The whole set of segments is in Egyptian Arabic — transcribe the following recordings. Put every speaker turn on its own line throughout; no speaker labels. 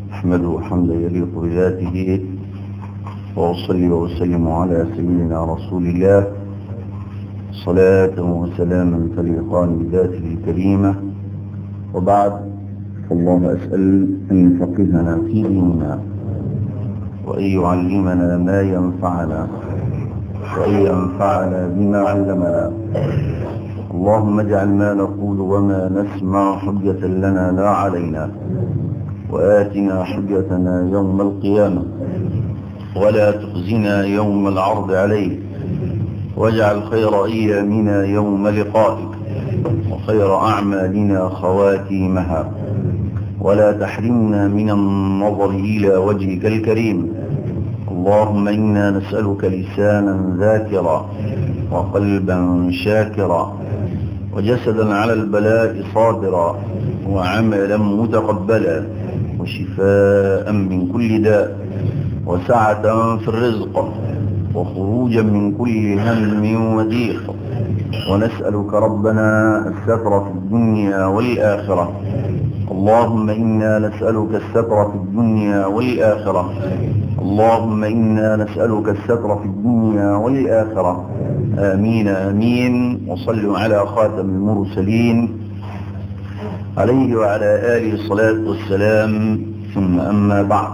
أحمده حمدا يليق بذاته وأصلي وأسلم على سيدنا رسول الله صلاة وسلاما تليقان بذاته الكريمة وبعد فالله أسأل أن يفقهنا في ديننا وأن يعلمنا ما ينفعنا وأن ينفعنا بما علمنا اللهم اجعل ما نقول وما نسمع حجة لنا لا علينا وآتنا حجتنا يوم القيامة ولا تخزنا يوم العرض عليك واجعل خير أيامنا يوم لقائك وخير أعمالنا خواتيمها ولا تحرمنا من النظر إلى وجهك الكريم اللهم إنا نسألك لسانا ذاكرا وقلبا شاكرا وجسدا على البلاء صابرا وعملا متقبلا وشفاء من كل داء وسعة في الرزق وخروجا من كل هم وضيق ونسألك ربنا الستر في الدنيا والآخرة اللهم إنا نسألك الستر في الدنيا والآخرة اللهم إنا نسألك الستر في الدنيا والآخرة آمين آمين وصلوا على خاتم المرسلين عليه وعلى آله الصلاة والسلام ثم أما بعد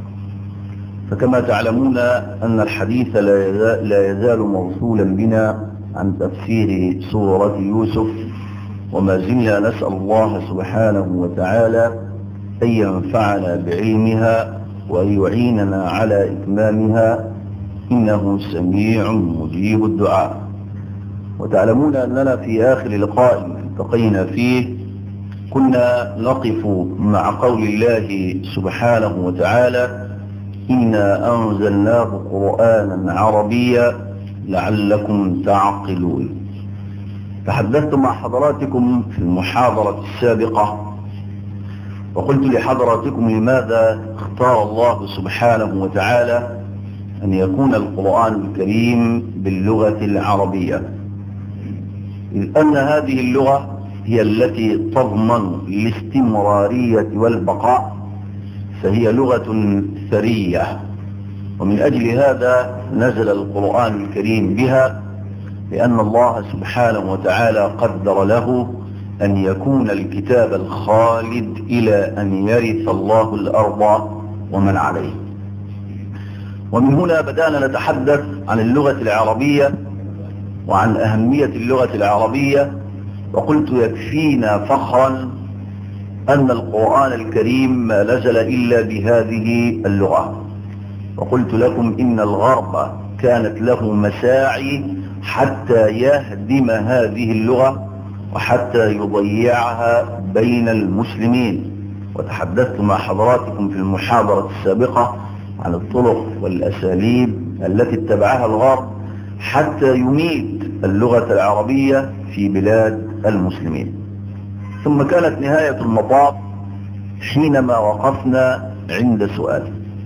فكما تعلمون أن الحديث لا يزال موصولا بنا عن تفسير سورة يوسف وما زلنا نسأل الله سبحانه وتعالى أن ينفعنا بعلمها وأن يعيننا على إتمامها إنه سميع مجيب الدعاء وتعلمون أننا في آخر لقاء التقينا فيه كنا نقف مع قول الله سبحانه وتعالى إنا أنزلناه قرآنا عربيا لعلكم تعقلون تحدثت مع حضراتكم في المحاضرة السابقة وقلت لحضراتكم لماذا اختار الله سبحانه وتعالى أن يكون القرآن الكريم باللغة العربية إذ أن هذه اللغة هي التي تضمن الاستمرارية والبقاء فهي لغة ثرية ومن أجل هذا نزل القرآن الكريم بها لأن الله سبحانه وتعالى قدر له أن يكون الكتاب الخالد إلى أن يرث الله الأرض ومن عليه ومن هنا بدأنا نتحدث عن اللغة العربية وعن أهمية اللغة العربية وقلت يكفينا فخرا أن القرآن الكريم ما نزل إلا بهذه اللغة وقلت لكم إن الغرب كانت له مساعي حتى يهدم هذه اللغة وحتى يضيعها بين المسلمين وتحدثت مع حضراتكم في المحاضرة السابقة عن الطرق والأساليب التي اتبعها الغرب حتى يميت اللغة العربية في بلاد المسلمين ثم كانت نهاية المطاف حينما وقفنا عند سؤال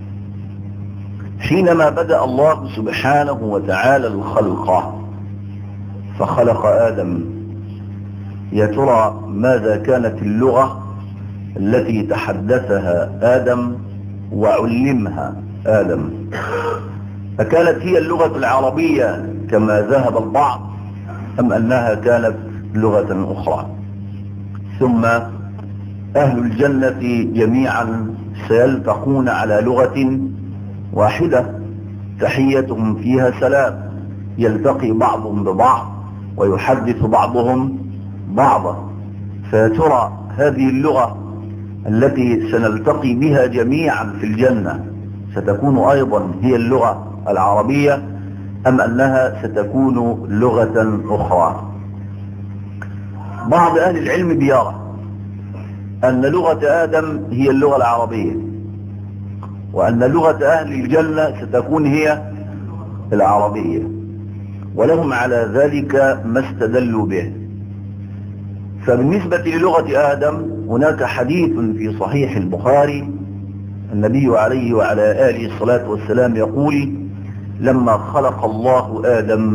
حينما بدأ الله سبحانه وتعالى الخلق فخلق آدم يا ترى ماذا كانت اللغة التي تحدثها آدم وعلمها آدم أكانت هي اللغة العربية كما ذهب البعض أم أنها كانت لغة أخرى ثم أهل الجنة جميعا سيلتقون على لغة واحدة تحيتهم فيها سلام يلتقي بعضهم ببعض ويحدث بعضهم بعضا فترى هذه اللغة التي سنلتقي بها جميعا في الجنة ستكون أيضا هي اللغة العربية أم أنها ستكون لغة أخرى بعض أهل العلم بيرى أن لغة آدم هي اللغة العربية وأن لغة أهل الجنة ستكون هي العربية ولهم على ذلك ما استدلوا به فبالنسبة للغة آدم هناك حديث في صحيح البخاري النبي عليه وعلى آله الصلاة والسلام يقول لما خلق الله آدم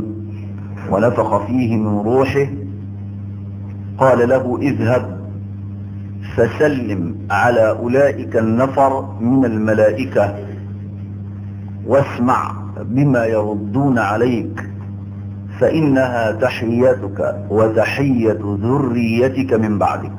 ونفخ فيه من روحه قال له اذهب فسلم على أولئك النفر من الملائكة واسمع بما يردون عليك فإنها تحيتك وتحية ذريتك من بعدك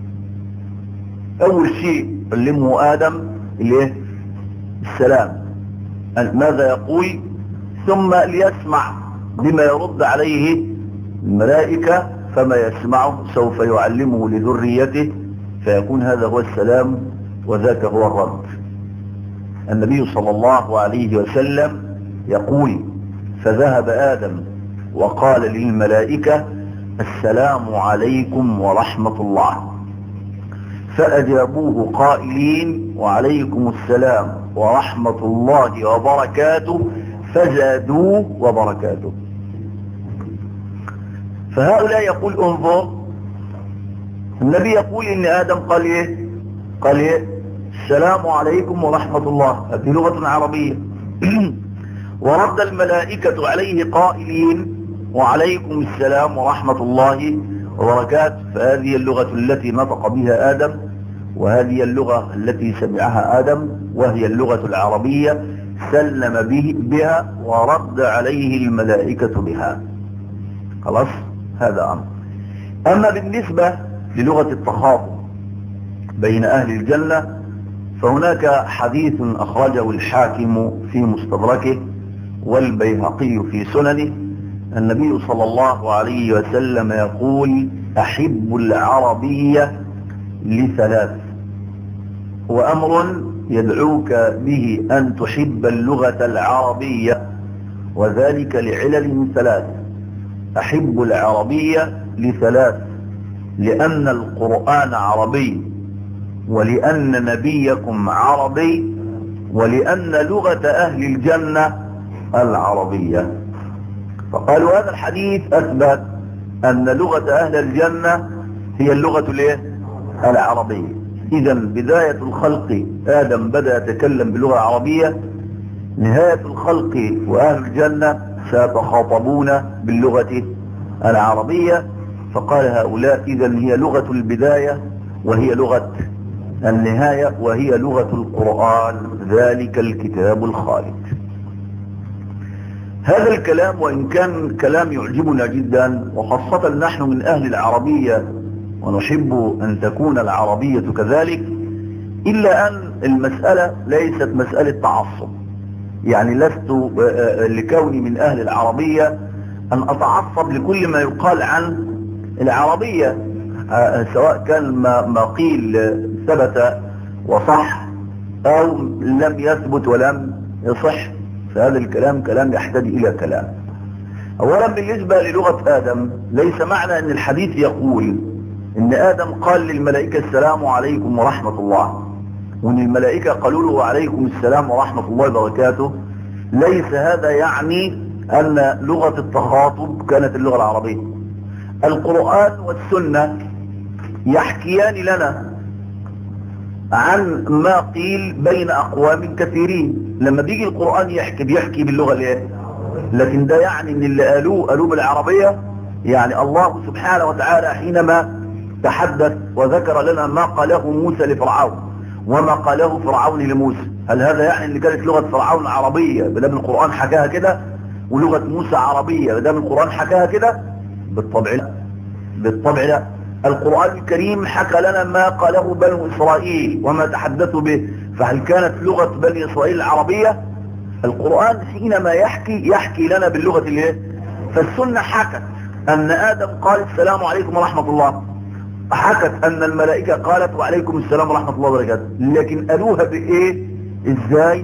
أول شيء علمه آدم إليه السلام ماذا يقول ثم ليسمع بما يرد عليه الملائكة فما يسمعه سوف يعلمه لذريته فيكون هذا هو السلام وذاك هو الرد النبي صلى الله عليه وسلم يقول فذهب آدم وقال للملائكة السلام عليكم ورحمة الله فأجابوه قائلين وعليكم السلام ورحمة الله وبركاته فزادوه وبركاته فهؤلاء يقول انظر النبي يقول ان ادم قال ايه قال ايه السلام عليكم ورحمة الله هذه لغة عربية ورد الملائكة عليه قائلين وعليكم السلام ورحمة الله وبركاته فهذه اللغة التي نطق بها آدم وهذه اللغة التي سمعها آدم وهي اللغة العربية سلم به بها ورد عليه الملائكة بها خلاص هذا أمر أما بالنسبة للغة التخاطب بين أهل الجنة فهناك حديث أخرجه الحاكم في مستدركه والبيهقي في سننه النبي صلى الله عليه وسلم يقول أحب العربية لثلاث وأمر يدعوك به أن تحب اللغة العربية وذلك لعلل ثلاث أحب العربية لثلاث لأن القرآن عربي ولأن نبيكم عربي ولأن لغة أهل الجنة العربية فقالوا هذا الحديث أثبت أن لغة أهل الجنة هي اللغة الايه العربية إذا بداية الخلق آدم بدأ يتكلم باللغة العربية نهاية الخلق وأهل الجنة سيتخاطبون باللغة العربية فقال هؤلاء إذا هي لغة البداية وهي لغة النهاية وهي لغة القرآن ذلك الكتاب الخالد هذا الكلام وإن كان كلام يعجبنا جدا وخاصة نحن من أهل العربية ونحب أن تكون العربية كذلك إلا أن المسألة ليست مسألة تعصب يعني لست لكوني من أهل العربية أن أتعصب لكل ما يقال عن العربية سواء كان ما قيل ثبت وصح أو لم يثبت ولم يصح فهذا الكلام كلام يحتاج إلى كلام أولا بالنسبة للغة آدم ليس معنى أن الحديث يقول ان ادم قال للملائكة السلام عليكم ورحمة الله وان الملائكة قالوا له وعليكم السلام ورحمة الله وبركاته ليس هذا يعني ان لغة التخاطب كانت اللغة العربية القرآن والسنة يحكيان لنا عن ما قيل بين اقوام كثيرين لما بيجي القرآن يحكي بيحكي باللغة الايه لكن ده يعني ان اللي قالوه قالوه بالعربية يعني الله سبحانه وتعالى حينما تحدث وذكر لنا ما قاله موسى لفرعون وما قاله فرعون لموسى هل هذا يعني ان كانت لغة فرعون عربية بدام القرآن حكاها كده ولغة موسى عربية بدام القرآن حكاها كده بالطبع لا بالطبع لا القرآن الكريم حكى لنا ما قاله بنو إسرائيل وما تحدثوا به فهل كانت لغة بني إسرائيل العربية القرآن حينما يحكي يحكي لنا باللغة الايه فالسنة حكت أن آدم قال السلام عليكم ورحمة الله حكت أن الملائكة قالت وعليكم السلام ورحمة الله وبركاته لكن قالوها بإيه إزاي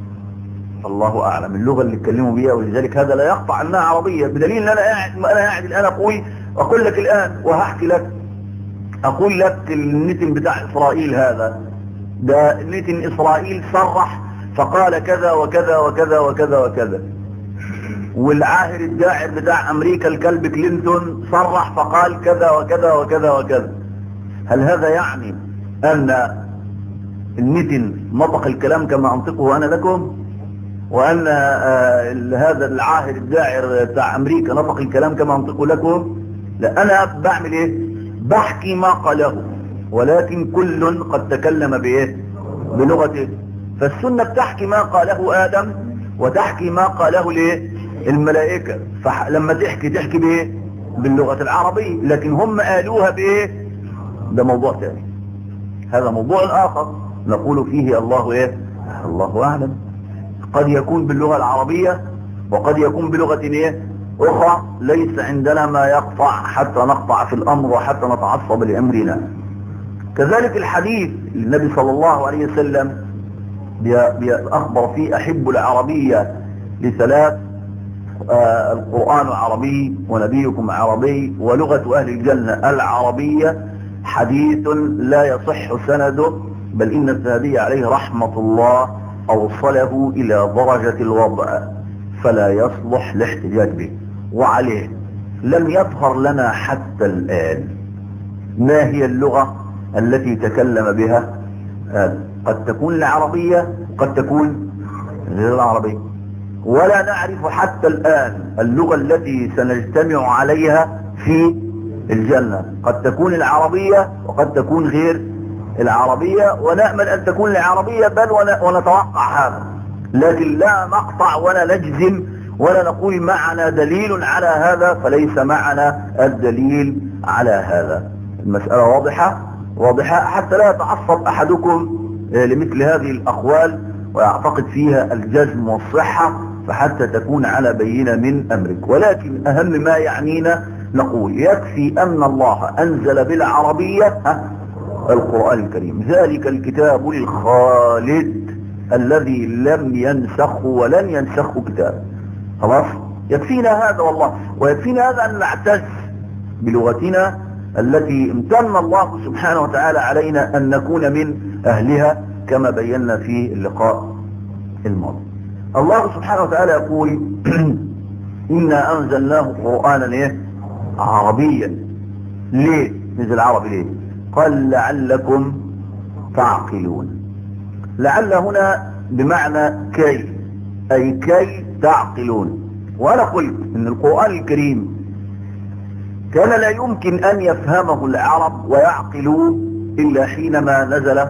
الله أعلم اللغة اللي اتكلموا بيها ولذلك هذا لا يقطع أنها عربية بدليل أن أنا قاعد أنا قاعد الآن أقول أقول لك الآن وهحكي لك أقول لك النتن بتاع إسرائيل هذا ده نتن إسرائيل صرح فقال كذا وكذا وكذا وكذا وكذا والعاهر الداعر بتاع امريكا الكلب كلينتون صرح فقال كذا وكذا وكذا وكذا هل هذا يعني ان النتن نطق الكلام كما انطقه انا لكم وان آه هذا العاهر الداعر بتاع امريكا نطق الكلام كما انطقه لكم لا انا بعمل ايه بحكي ما قاله ولكن كل قد تكلم بايه بلغته فالسنة بتحكي ما قاله ادم وتحكي ما قاله ليه الملائكة فلما تحكي تحكي بايه باللغة العربية لكن هم قالوها بايه ده موضوع ثاني هذا موضوع اخر نقول فيه الله ايه الله اعلم قد يكون باللغة العربية وقد يكون بلغة ايه اخرى ليس عندنا ما يقطع حتى نقطع في الامر وحتى نتعصب لامرنا كذلك الحديث النبي صلى الله عليه وسلم اخبر فيه احب العربية لثلاث آه القرآن عربي ونبيكم عربي ولغة اهل الجنة العربية حديث لا يصح سنده بل ان الذهبي عليه رحمة الله اوصله الى درجة الوضع فلا يصلح الاحتجاج به وعليه لم يظهر لنا حتى الآن ما هي اللغة التي تكلم بها آدم قد تكون العربية قد تكون غير العربية ولا نعرف حتى الآن اللغة التي سنجتمع عليها في الجنة قد تكون العربية وقد تكون غير العربية ونأمل أن تكون العربية بل ونتوقع هذا لكن لا نقطع ولا نجزم ولا نقول معنا دليل على هذا فليس معنا الدليل على هذا المسألة واضحة واضحة حتى لا يتعصب أحدكم لمثل هذه الأقوال ويعتقد فيها الجزم والصحة فحتى تكون على بينة من أمرك ولكن أهم ما يعنينا نقول يكفي أن الله أنزل بالعربية القرآن الكريم ذلك الكتاب الخالد الذي لم ينسخه ولن ينسخه كتاب خلاص يكفينا هذا والله ويكفينا هذا أن نعتز بلغتنا التي امتن الله سبحانه وتعالى علينا أن نكون من أهلها كما بينا في اللقاء الماضي الله سبحانه وتعالى يقول إنا أنزلناه قرآنا إيه؟ عربيا ليه نزل عربي ليه قال لعلكم تعقلون لعل هنا بمعنى كي أي كي تعقلون وأنا قلت إن القرآن الكريم كان لا يمكن أن يفهمه العرب ويعقلوه إلا حينما نزل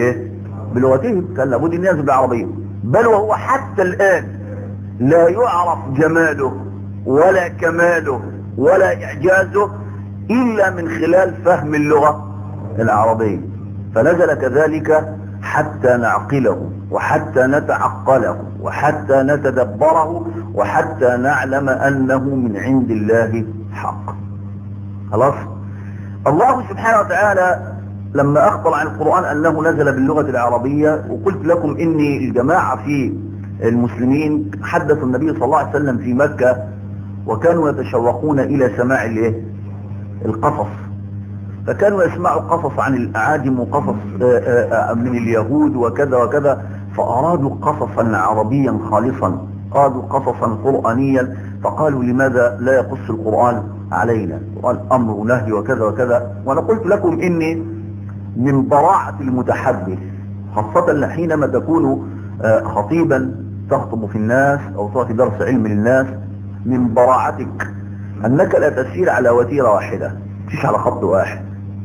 بلغتهم كان لابد أن ينزل بالعربية بل وهو حتى الآن لا يعرف جماله ولا كماله ولا إعجازه إلا من خلال فهم اللغة العربية فنزل كذلك حتى نعقله وحتى نتعقله وحتى نتدبره وحتى نعلم أنه من عند الله حق خلاص الله سبحانه وتعالى لما أخبر عن القرآن أنه نزل باللغة العربية وقلت لكم إني الجماعة في المسلمين حدثوا النبي صلى الله عليه وسلم في مكة وكانوا يتشوقون إلى سماع الايه القصص فكانوا يسمعوا قصص عن الأعاجم وقصص من اليهود وكذا وكذا فأرادوا قصصا عربيا خالصا أرادوا قصصا قرآنيا فقالوا لماذا لا يقص القرآن علينا قال أمر نهي وكذا وكذا وأنا قلت لكم إني من براعة المتحدث خاصة حينما تكون خطيبا تخطب في الناس أو تعطي درس علم للناس من براعتك أنك لا تسير على وتيرة واحدة تمشيش على خط واحد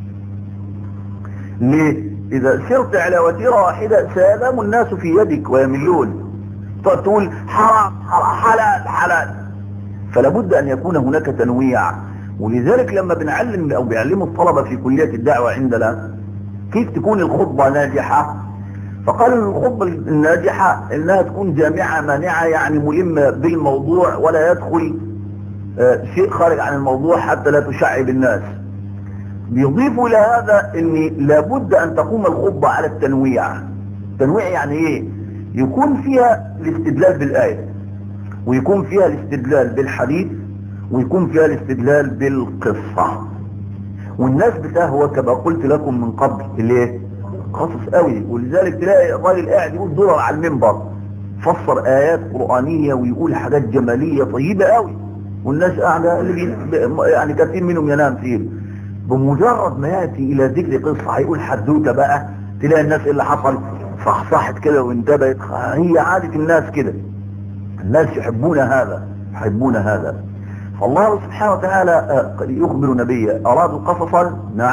ليه إذا سرت على وتيرة واحدة سينام الناس في يدك ويملون تقول حرام حلال حلال فلا بد أن يكون هناك تنويع ولذلك لما بنعلم أو بيعلموا الطلبة في كلية الدعوة عندنا كيف تكون الخطبة ناجحة فقالوا الخطبة الناجحة انها تكون جامعة مانعة يعني ملمة بالموضوع ولا يدخل شيء خارج عن الموضوع حتى لا تشعب الناس بيضيفوا الى هذا ان لابد ان تقوم الخطبة على التنويع التنويع يعني ايه يكون فيها الاستدلال بالآية ويكون فيها الاستدلال بالحديث ويكون فيها الاستدلال بالقصة والناس بتهوى كما قلت لكم من قبل ليه قصص قوي ولذلك تلاقي الراجل قاعد يقول دولار على المنبر فسر ايات قرآنية ويقول حاجات جمالية طيبة قوي والناس قاعدة اللي بي يعني كثير منهم ينام فيه بمجرد ما يأتي الى ذكر قصة هيقول حدوتة بقى تلاقي الناس إيه اللي حصل صحصحت كده وانتبهت هي عادة الناس كده الناس يحبون هذا يحبون هذا فالله سبحانه وتعالى يخبر نبيه أرادوا قصصا نعم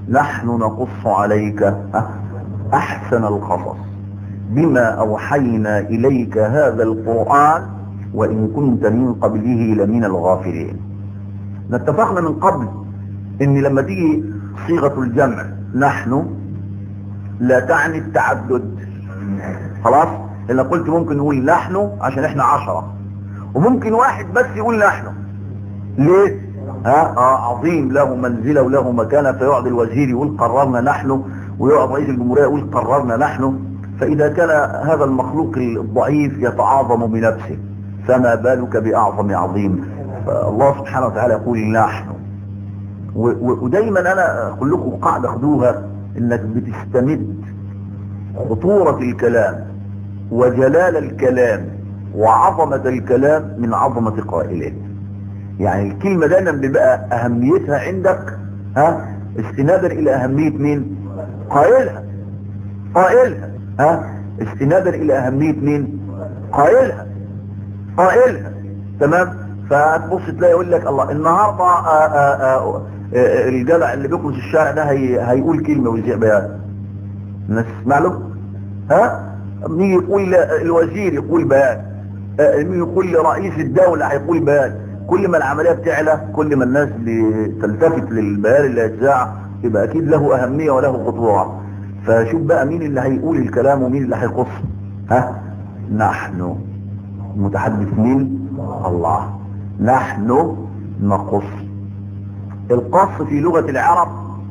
نحن نقص عليك احسن القصص بما اوحينا اليك هذا القرآن وان كنت من قبله لمن الغافلين اتفقنا من قبل ان لما تيجي صيغة الجمع نحن لا تعني التعدد خلاص الا قلت ممكن نقول نحن عشان احنا عشرة وممكن واحد بس يقول نحن ليه ها آه عظيم له منزلة وله مكانة فيقعد الوزير يقول قررنا نحن ويقعد رئيس الجمهورية يقول قررنا نحن فإذا كان هذا المخلوق الضعيف يتعاظم بنفسه فما بالك بأعظم عظيم فالله سبحانه وتعالى يقول نحن ودايما أنا أقول لكم قاعدة خدوها إنك بتستمد خطورة الكلام وجلال الكلام وعظمة الكلام من عظمة قائله يعني الكلمة دايما بيبقى أهميتها عندك ها استنادا إلى أهمية مين قائلها قائلها ها استنادا إلى أهمية مين قائلها قائلها تمام فتبص تلاقي يقول لك الله النهاردة آآ آآ آآ الجدع اللي بيكنس الشارع ده هي هيقول كلمة ويذيع بيان الناس تسمع له ها مين يقول الوزير يقول بيان مين يقول رئيس الدولة هيقول بيان كل ما العملية بتعلى كل ما الناس تلتفت للبيان اللي هيتذاع يبقى اكيد له اهمية وله خطورة فشوف بقى مين اللي هيقول الكلام ومين اللي هيقص ها نحن المتحدث مين الله نحن نقص القص في لغة العرب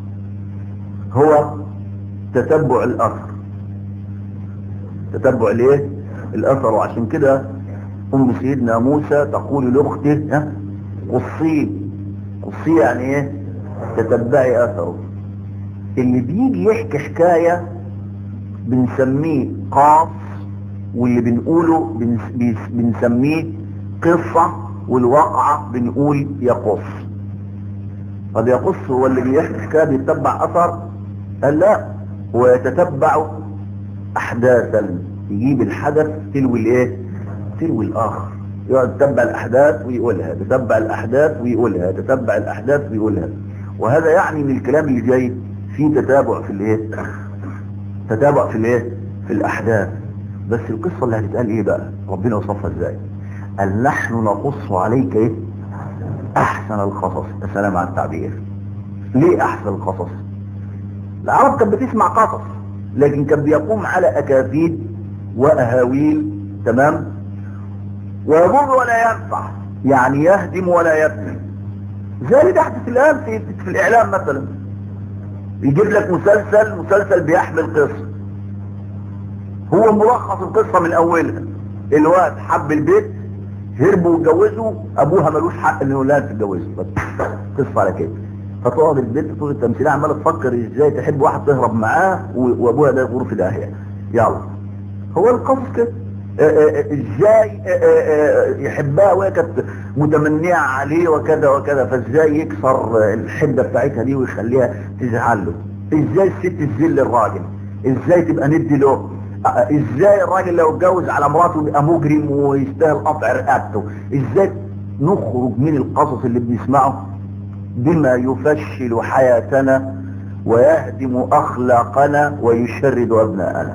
هو تتبع الاثر تتبع الايه الاثر وعشان كده ام سيدنا موسى تقول لاخته قصيه قصيه يعني ايه تتبعي اثره اللي بيجي يحكي حكاية بنسميه قاص واللي بنقوله بنسميه قصة والواقعة بنقول يقص قد يقص هو اللي بيحكي حكاية بيتبع اثر قال لا هو يتتبع احداثا يجيب الحدث تلوي الايه تلوي الاخر يقعد يتبع الاحداث ويقولها يتبع الاحداث ويقولها يتبع الاحداث ويقولها وهذا يعني من الكلام اللي جاي في تتابع في الايه تتابع في الايه في الاحداث بس القصة اللي هتتقال ايه بقى ربنا وصفها ازاي قال نحن نقص عليك ايه احسن القصص السلام على التعبير ليه احسن القصص العرب كانت بتسمع قصص لكن كان بيقوم على اكاذيب واهاويل تمام ويضر ولا ينفع يعني يهدم ولا يبني زي اللي بيحدث الان في, في الاعلام مثلا يجيب لك مسلسل مسلسل بيحمل قصة هو ملخص القصة من اولها الواد حب البيت هربوا واتجوزوا ابوها ملوش حق انه لا تتجوزه بس قصة على كده فتقعد البنت طول التمثيلية عمالة تفكر ازاي تحب واحد تهرب معاه وابوها ده يغور في داهية يلا هو القصص كده ازاي يحبها وهي كانت متمنية عليه وكذا وكذا فازاي يكسر الحدة بتاعتها دي ويخليها تزعل له ازاي الست تذل الراجل ازاي تبقى ندي له ازاي الراجل لو اتجوز على مراته يبقى مجرم ويستاهل قطع رقبته ازاي نخرج من القصص اللي بنسمعه بما يفشل حياتنا ويهدم اخلاقنا ويشرد ابناءنا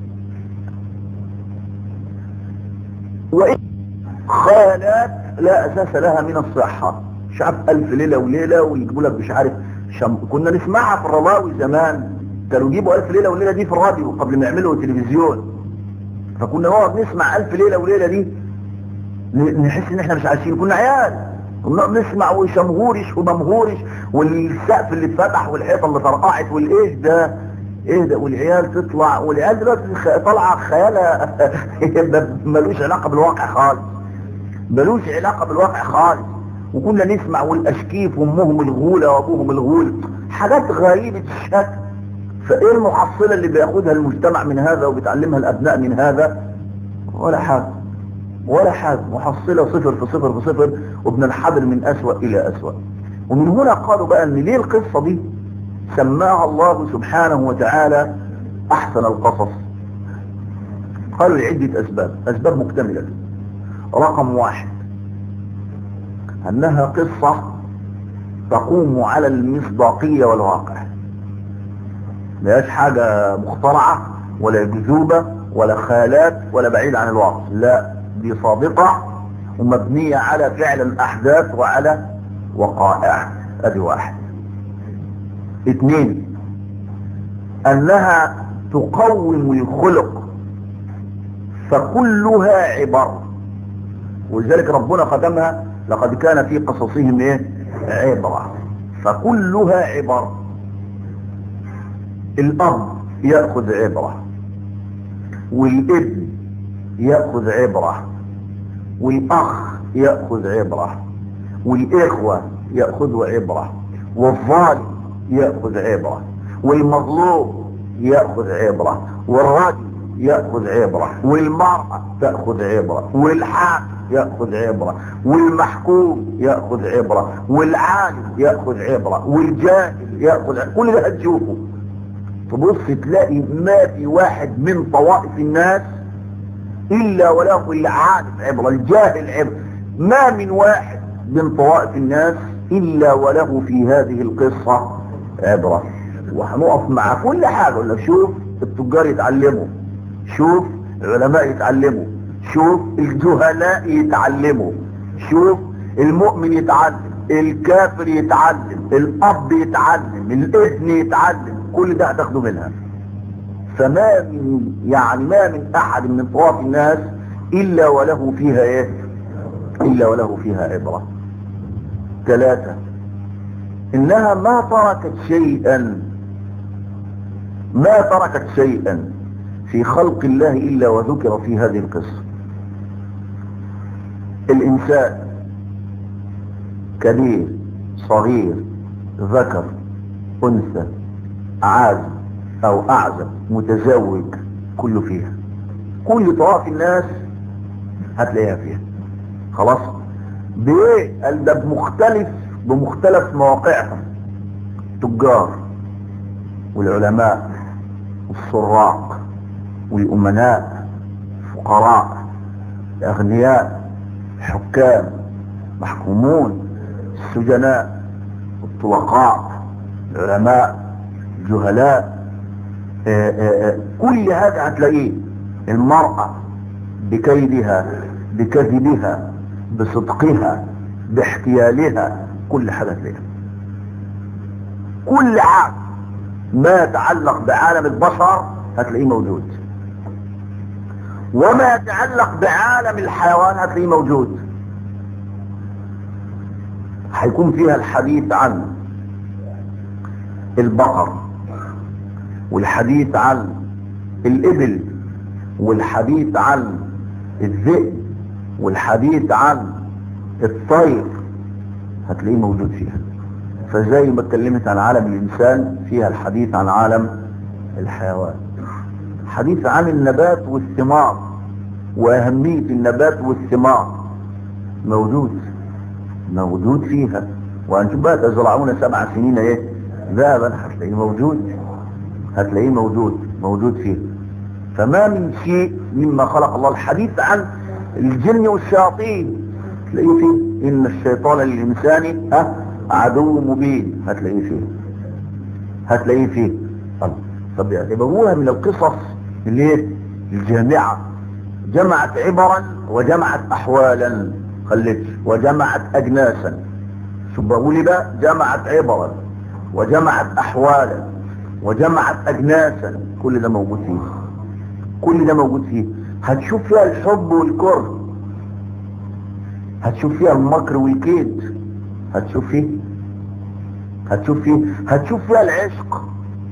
وإن خيالات لا أساس لها من الصحة مش عارف ألف ليلة وليلة ويجيبوا لك مش عارف شم... كنا نسمعها في الرضاوي زمان كانوا يجيبوا ألف ليلة وليلة دي في الراديو قبل ما يعملوا تلفزيون فكنا نقعد نسمع ألف ليلة وليلة دي نحس ان احنا مش عايشين كنا عيال كنا نسمع وشمهورش وممهورش والسقف اللي اتفتح والحيطة اللي طرقعت والايه ده ايه ده والعيال تطلع والعيال دلوقتي طالعه خيالها ملوش علاقه بالواقع خالص ملوش علاقه بالواقع خالص وكنا نسمع والاشكيف وامهم الغوله وابوهم الغول حاجات غريبه الشكل فايه المحصله اللي بياخدها المجتمع من هذا وبيتعلمها الابناء من هذا ولا حاجه ولا حاجه محصله صفر في صفر في صفر وبننحدر من اسوأ الى اسوأ ومن هنا قالوا بقى ان ليه القصه دي سماها الله سبحانه وتعالى احسن القصص قالوا لعدة اسباب اسباب مكتملة رقم واحد انها قصة تقوم على المصداقية والواقع ما هياش حاجة مخترعة ولا جذوبة ولا خيالات ولا بعيد عن الواقع لا دي صادقة ومبنية على فعل الأحداث وعلى وقائع ادي واحد اثنين انها تقوم الخلق فكلها عبر ولذلك ربنا ختمها لقد كان في قصصهم ايه عبرة فكلها عبر الاب يأخذ عبرة والابن يأخذ عبرة والاخ يأخذ عبرة والاخوة يأخذوا عبرة والظالم يأخذ عبرة والمظلوم يأخذ عبرة والرجل يأخذ عبرة والمرأة تأخذ عبرة والحاكم يأخذ عبرة والمحكوم يأخذ عبرة والعالم يأخذ عبرة والجاهل يأخذ عبرة كل ده هتشوفه تبص تلاقي ما في واحد من طوائف الناس إلا وله العالم عبرة الجاهل عبرة ما من واحد من طوائف الناس إلا وله في هذه القصة عبرة وهنقف مع كل حاجة ولا شوف التجار يتعلموا شوف العلماء يتعلموا شوف الجهلاء يتعلموا شوف المؤمن يتعلم الكافر يتعلم الاب يتعلم الابن يتعلم كل ده هتاخده منها فما من يعني ما من احد من طواف الناس الا وله فيها ايه الا وله فيها عبرة ثلاثة انها ما تركت شيئا ما تركت شيئا في خلق الله الا وذكر في هذه القصة الانسان كبير صغير ذكر انثى عازم او اعزب متزوج كله فيها كل طواف الناس هتلاقيها فيها خلاص بايه قال ده بمختلف بمختلف مواقعهم التجار والعلماء والسراق والامناء الفقراء الاغنياء الحكام محكومون السجناء الطلقاء العلماء الجهلاء آآ آآ كل هذا هتلاقيه المرأة بكيدها بكذبها بصدقها باحتيالها كل حاجة هتلاقيها كل حاجة ما يتعلق بعالم البشر هتلاقيه موجود وما يتعلق بعالم الحيوان هتلاقيه موجود هيكون فيها الحديث عن البقر والحديث عن الإبل والحديث عن الذئب والحديث عن الطير هتلاقيه موجود فيها فزي ما اتكلمت عن عالم الإنسان فيها الحديث عن عالم الحيوان حديث عن النبات والثمار وأهمية النبات والثمار موجود موجود فيها وأنتم بقى تزرعون سبع سنين ايه ذهبا هتلاقيه موجود هتلاقيه موجود موجود فيه فما من شيء مما خلق الله الحديث عن الجن والشياطين تلاقيه فيه ان الشيطان للانسان ها عدو مبين هتلاقيه فيه هتلاقيه فيه طب يعتبروها من القصص اللي الجامعة جمعت عبرا وجمعت احوالا خليتش وجمعت اجناسا شو بقول بقى جمعت عبرا وجمعت احوالا وجمعت اجناسا كل ده موجود فيه كل ده موجود فيه هتشوف فيها الحب والكره هتشوف فيها المكر والكيد هتشوف فيه هتشوف فيه هتشوف فيها العشق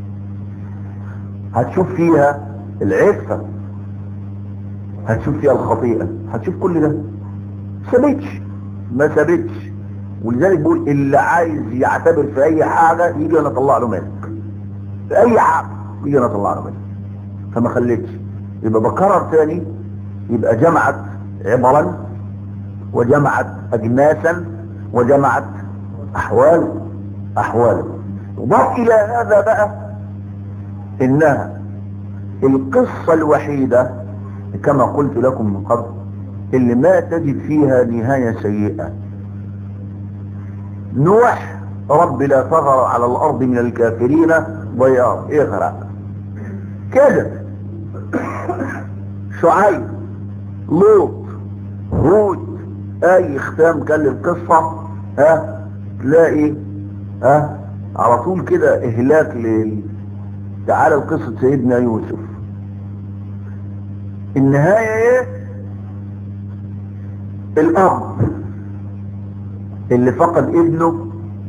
هتشوف فيها العفة هتشوف فيها الخطيئة هتشوف كل ده سابتش ما سابتش ولذلك بقول اللي عايز يعتبر في اي حاجة يجي انا اطلع له مالك في اي حاجة يجي انا اطلع له مالك فما خليتش يبقى بكرر تاني يبقى جمعت عبرا وجمعت اجناسا وجمعت احوال احوالا وضاف الى هذا بقى انها القصة الوحيدة كما قلت لكم من قبل اللي ما تجد فيها نهاية سيئة نوح رب لا تظهر على الارض من الكافرين ضيار اغرق كده شعيب لوط هود اي ختام كان للقصة ها تلاقي ها على طول كده اهلاك لل تعالى قصة سيدنا يوسف النهاية ايه الاب اللي فقد ابنه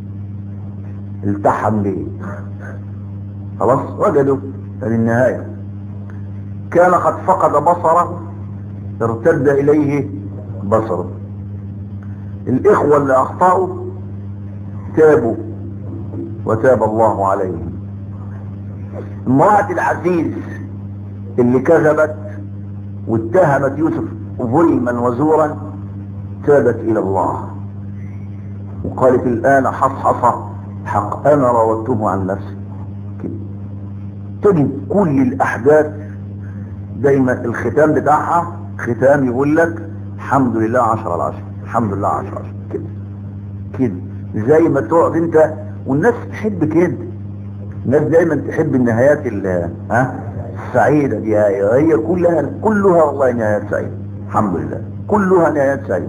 التحم به خلاص وجدوا هذه النهاية كان قد فقد بصره ارتد اليه بصره الاخوة اللي اخطأوا تابوا وتاب الله عليهم امرأة العزيز اللي كذبت واتهمت يوسف ظلما وزورا تابت الى الله وقالت الان حصحص حق انا راودته عن نفسي كده تجد كل الاحداث دايما الختام بتاعها ختام يقول لك الحمد لله عشر على عشر الحمد لله عشر على عشر كده كده زي ما تقعد انت والناس تحب كده الناس دايما تحب النهايات ها السعيدة دي هي, هي كلها كلها والله نهايات سعيدة الحمد لله كلها نهايات سعيدة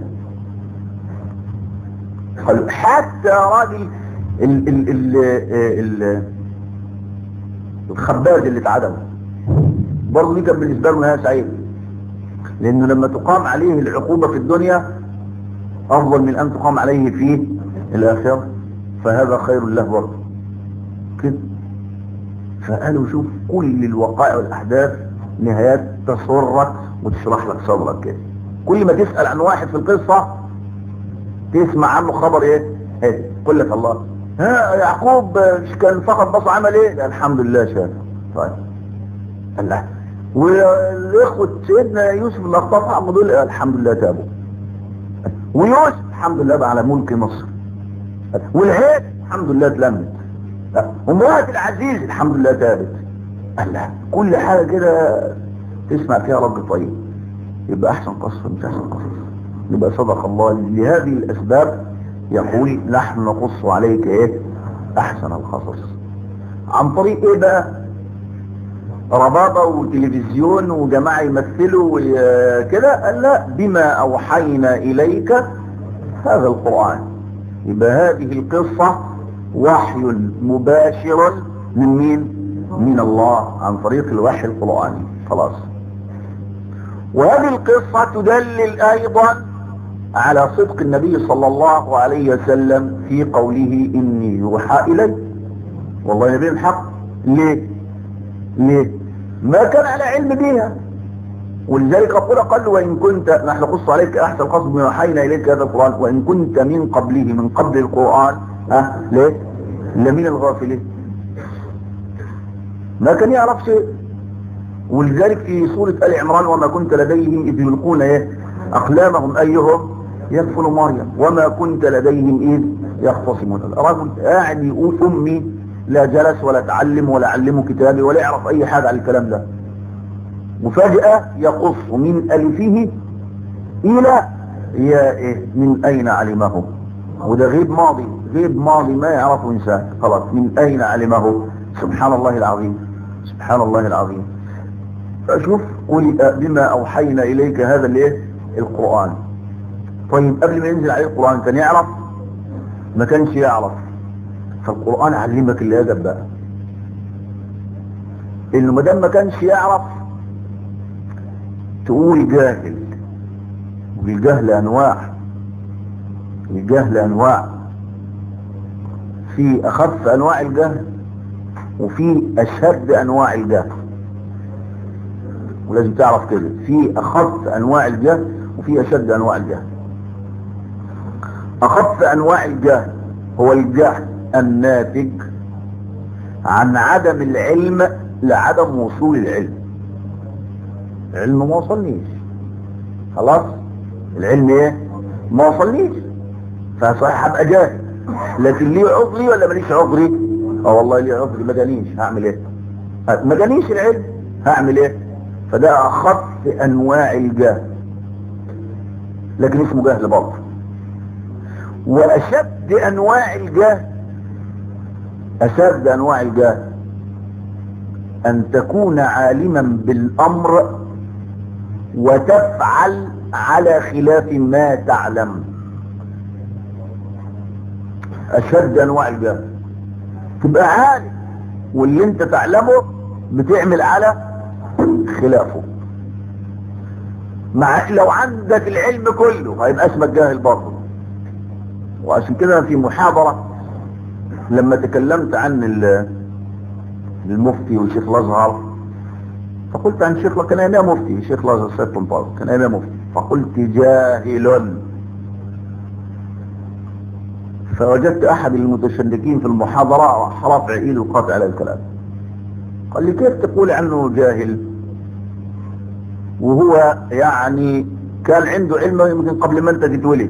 حتى راجل ال ال ال ال الخباز اللي اتعدم برضه دي كان بالنسبة له نهاية سعيدة لانه لما تقام عليه العقوبة في الدنيا افضل من ان تقام عليه في الاخرة فهذا خير له برضه كده فقالوا شوف كل الوقائع والاحداث نهايات تسرك وتشرح لك صدرك كده كل ما تسأل عن واحد في القصة تسمع عنه خبر ايه ايه قل لك الله ها يعقوب كان فقط بص عمل ايه الحمد لله شاف طيب الله والاخوة سيدنا يوسف اللي اخطأ دول الحمد لله تابوا ويوسف الحمد لله بقى على ملك مصر والعيد الحمد لله اتلمت ومرأة العزيز الحمد لله تابت الله كل حاجة كده تسمع فيها رب طيب يبقى احسن قصة مش احسن قصص يبقى صدق الله لهذه الاسباب يقول نحن نقص عليك ايه احسن القصص عن طريق ايه بقى رباطة وتلفزيون وجماعة يمثلوا كده قال لا بما اوحينا اليك هذا القرآن يبقى هذه القصة وحي مباشر من مين من الله عن طريق الوحي القرآني خلاص وهذه القصة تدلل ايضا على صدق النبي صلى الله عليه وسلم في قوله اني يوحى الي والله نبي الحق ليه ليه ما كان على علم بها ولذلك قال قال وإن كنت نحن نقص عليك أحسن قصد من وحينا إليك هذا القرآن وإن كنت من قبله من قبل القرآن ها ليه لمن الغافلين ما كان يعرف شيء ولذلك في سورة آل عمران وما كنت لديهم إذ يلقون إيه أقلامهم أيهم يكفل مريم وما كنت لديهم إذ يختصمون الرجل قاعد يقول أمي لا جلس ولا تعلم ولا علمه كتابي ولا يعرف أي حاجة على الكلام ده وفجأة يقص من ألفه إلى يا إيه من أين علمه وده غيب ماضي غيب ماضي ما يعرفه إنسان خلاص من أين علمه سبحان الله العظيم سبحان الله العظيم فشوف قل بما أوحينا إليك هذا الايه القرآن طيب قبل ما ينزل عليه القرآن كان يعرف ما كانش يعرف فالقرآن علمك اللي هذا بقى انه ما دام ما كانش يعرف تقول جاهل والجهل انواع الجهل انواع في اخف انواع الجهل وفي اشد انواع الجهل ولازم تعرف كده في اخف انواع الجهل وفي اشد انواع الجهل اخف انواع الجهل هو الجهل الناتج عن عدم العلم لعدم وصول العلم العلم ما وصلنيش خلاص العلم ايه ما وصلنيش فصحيح هبقى جاهل لكن ليه عذري ولا ماليش عذري اه والله ليه عذري ما جانيش هعمل ايه ما جانيش العلم هعمل ايه فده اخف انواع الجهل لكن اسمه جهل برضه واشد انواع الجهل أشد أنواع الجهل أن تكون عالما بالأمر وتفعل على خلاف ما تعلم أشد أنواع الجهل تبقى عالم واللي انت تعلمه بتعمل على خلافه مع لو عندك العلم كله هيبقى اسمك جاهل برضه وعشان كده في محاضرة لما تكلمت عن المفتي والشيخ الازهر فقلت عن شيخ كان ايامها مفتي الشيخ الازهر سيد طنطاوي كان ايامها مفتي فقلت جاهل فوجدت احد المتشنجين في المحاضرة راح رافع ايده وقاطع على الكلام قال لي كيف تقول عنه جاهل وهو يعني كان عنده علم يمكن قبل ما انت تتولد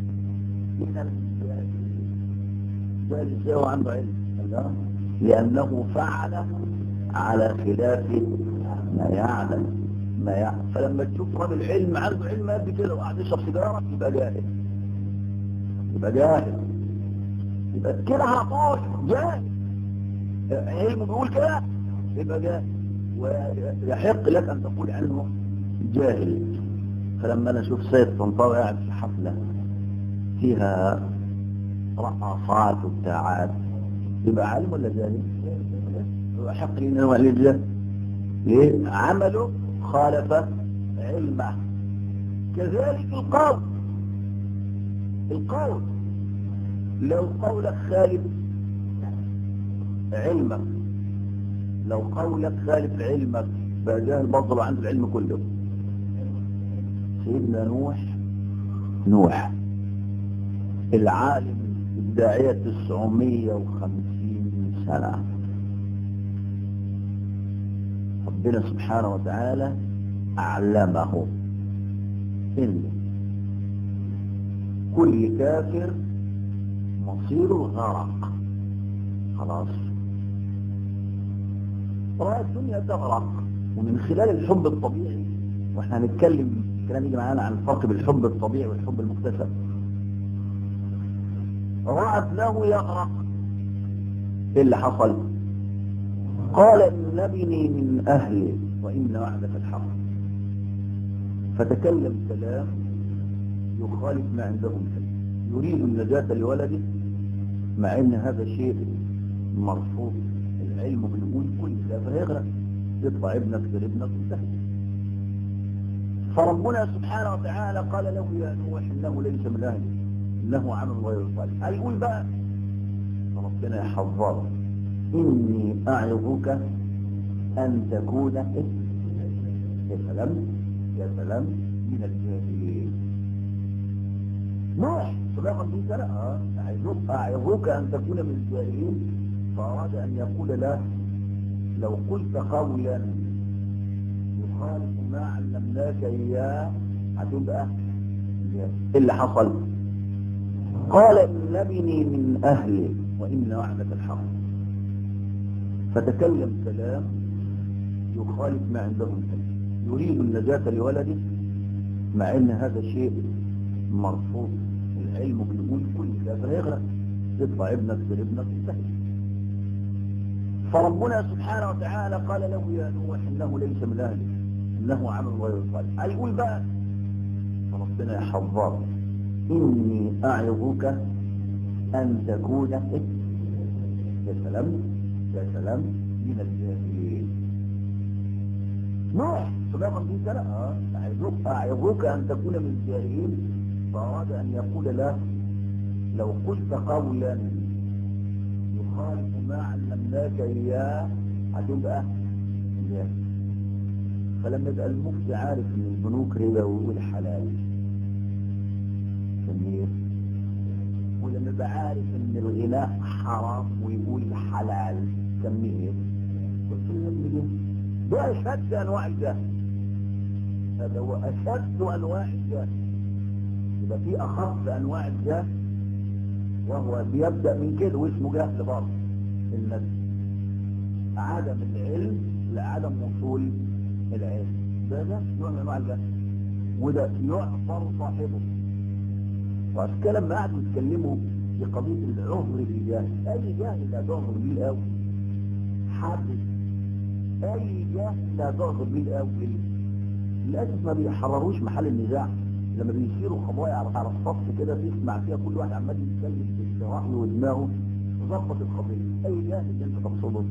جاهل ازاي وعنده علم لانه فعل على خلاف ما يعلم ما يعلم فلما تشوف راجل علم عنده علم قد كده وقاعد يشرب سيجاره يبقى جاهل يبقى جاهل يبقى كده على طول جاهل علمه بيقول كده يبقى جاهل ويحق لك ان تقول عنه جاهل فلما انا اشوف سيد طنطاوي قاعد في حفله فيها رقصات وبتاعات يبقى عالم ولا جاهل؟ يحق لي انه الجهل ليه؟ عمله خالف علمه كذلك القول القول لو قولك خالف علمك لو قولك خالف علمك بقى جاهل برضه عنده العلم كله سيدنا نوح نوح العالم الداعية 950 سنة ربنا سبحانه وتعالى أعلمه إن كل كافر مصير الغرق خلاص رأى الدنيا تغرق ومن خلال الحب الطبيعي واحنا هنتكلم الكلام يجي معانا عن الفرق بين الحب الطبيعي والحب المكتسب رأت له يغرق ايه اللي حصل قال ان ابني من اهلي وان وعدك الحق فتكلم كلام يخالف ما عندهم يريد النجاة لولده مع ان هذا شيء مرفوض العلم بنقول كل ده فيغرق يطلع ابنك غير ابنك وانتهى فربنا سبحانه وتعالى قال له يا نوح انه ليس من اهلك انه عمل غير صالح هيقول بقى ربنا يحذره اني اعظك ان تكون يا سلام يا سلام من الجاهلين نوح صداقا في سنة أعظك أن تكون من الجاهلين فأراد أن يقول له لو قلت قولا يخالف ما علمناك إياه هتبقى إيه اللي حصل قال إن ابني من أهلي وإن وعدك الحق فتكلم كلام يخالف ما عندهم يريد النجاة لولده مع ان هذا شيء مرفوض العلم بنقول كل ده فيغرق يطلع ابنك غير ابنك انتهي فربنا سبحانه وتعالى قال له يا نوح انه ليس من اهلك انه عمل غير صالح هيقول بقى فربنا يحذره اني اعظك ان تكون يا سلام يا سلام من الجاهلين نوح صداقا في سنة أعظك أن تكون من الجاهلين فأراد أن يقول له لو قلت قولا يخالف ما علمناك إياه هتبقى جاهل فلما يبقى المفتي عارف ان البنوك ربا ويقول حلال سميه ولما يبقى عارف ان الغناء حرام ويقول حلال سميه قلت له ده أشد أنواع الجهل هذا هو أشد أنواع الجهل يبقى في أخف أنواع الجهل وهو بيبدأ من كده واسمه جهل برضه إن عدم العلم لعدم وصول العلم ده ده نوع من أنواع الجهل وده يعبر صاحبه وعشان كده لما قعدوا يتكلموا في قضية العذر بالجاهل أي جاهل لا تعذر به الأول حافظ أي جاهل لا تعذر به الأول للأسف ما بيحرروش محل النزاع لما بيصيروا قضايا على على الصف كده تسمع فيها كل واحد عمال يتكلم في رأيه ودماغه ظبط القضية أي جاهل أنت تقصده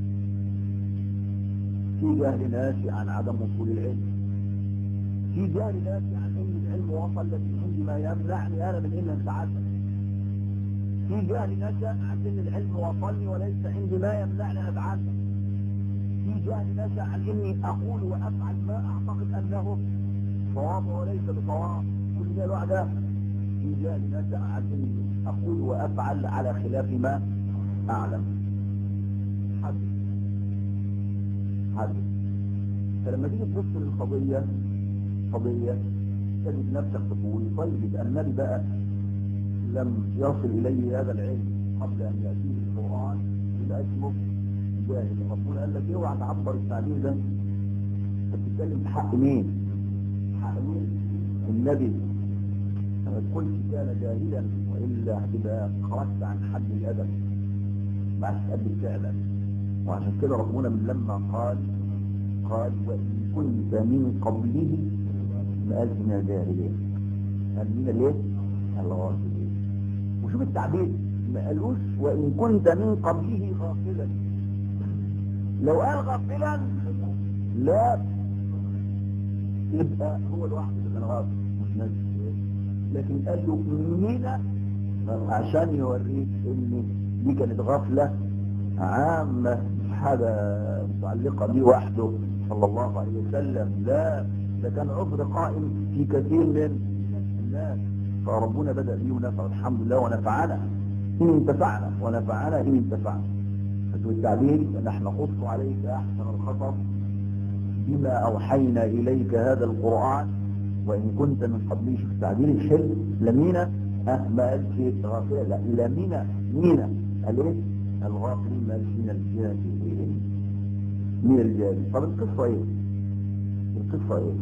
في جهل ناشئ عن عدم وصول العلم في جهل ناشئ عن ان العلم وصل لكن عندي ما يمنعني انا من ان اتعلم في جهل نشأ عن ان العلم وصلني وليس عندي ما يمنعني ان اتعلم في جهل نشأ عن اني اقول وافعل ما اعتقد انه صواب وليس بصواب كل ده لوحده في جهل نشأ عن اني اقول وافعل على خلاف ما اعلم حد حد فلما تيجي تبص للقضية قضية تجد نفسك تقول طيب يبقى النبي بقى لم يصل إليه هذا العلم قبل أن يأتيه القرآن يبقى اسمه جاهل ربنا قال لك اوعى تعبر التعبير ده انت بتتكلم بحق مين؟ حق مين؟ النبي لما تقولش كان جاهلا والا هتبقى خرجت عن حد الادب ما عادش تقبل فعلا وعشان كده ربنا من لما قال قال وإن كنت من قبله ما قالش من الجاهلين قال من الايه؟ الغافلين وشوف التعبير ما قالوش وإن كنت من قبله غافلا لو قال غافلا لا يبقى هو لوحده اللي كان غافل مش ناس لكن قال له من عشان يوريك ان دي كانت غفله عامة مش حاجة متعلقة بيه وحده صلى الله عليه وسلم لا ده كان عذر قائم في كثير من الناس فربنا بدأ بيه ونفع الحمد لله ونفعنا إن انتفعنا ونفعنا إن انتفعنا فتقول التعبير نحن نقص عليك أحسن الخطر بما أوحينا إليك هذا القرآن وإن كنت من قبله في التعبير الحلو لمينا أه ما قالش غافلة لا لمينا مينا قال إيه الغافلين من الجاهلين من الجاهلين طب القصة ايه القصة ايه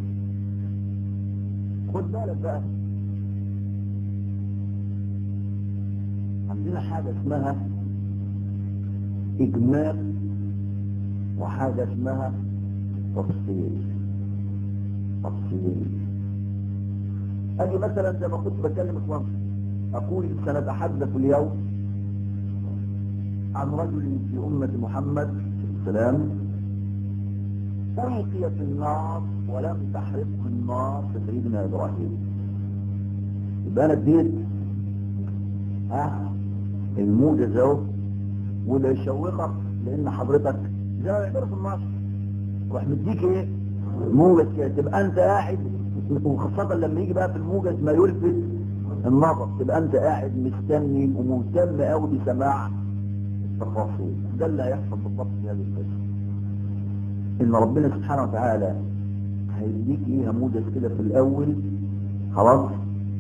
خد بالك بقى عندنا حاجة اسمها اجمال وحاجة اسمها تفصيل تفصيل اجي مثلا زي ما كنت بكلم اخوان اقول سنتحدث اليوم عن رجل في أمة محمد السلام ألقي في النار ولم تحرقه النار كسيدنا إبراهيم يبقى أنا اديت ها الموجز اهو وده يشوقك لأن حضرتك زي ما بيعملوا في النصر روح مديك إيه؟ موجز كده تبقى أنت قاعد وخاصة لما يجي بقى في الموجز ما يلفت النظر تبقى أنت قاعد مستني ومهتم قوي بسماع التفاصيل ده اللي هيحصل بالضبط في هذه القصه ان ربنا سبحانه وتعالى هيديك ايه نموذج كده في الاول خلاص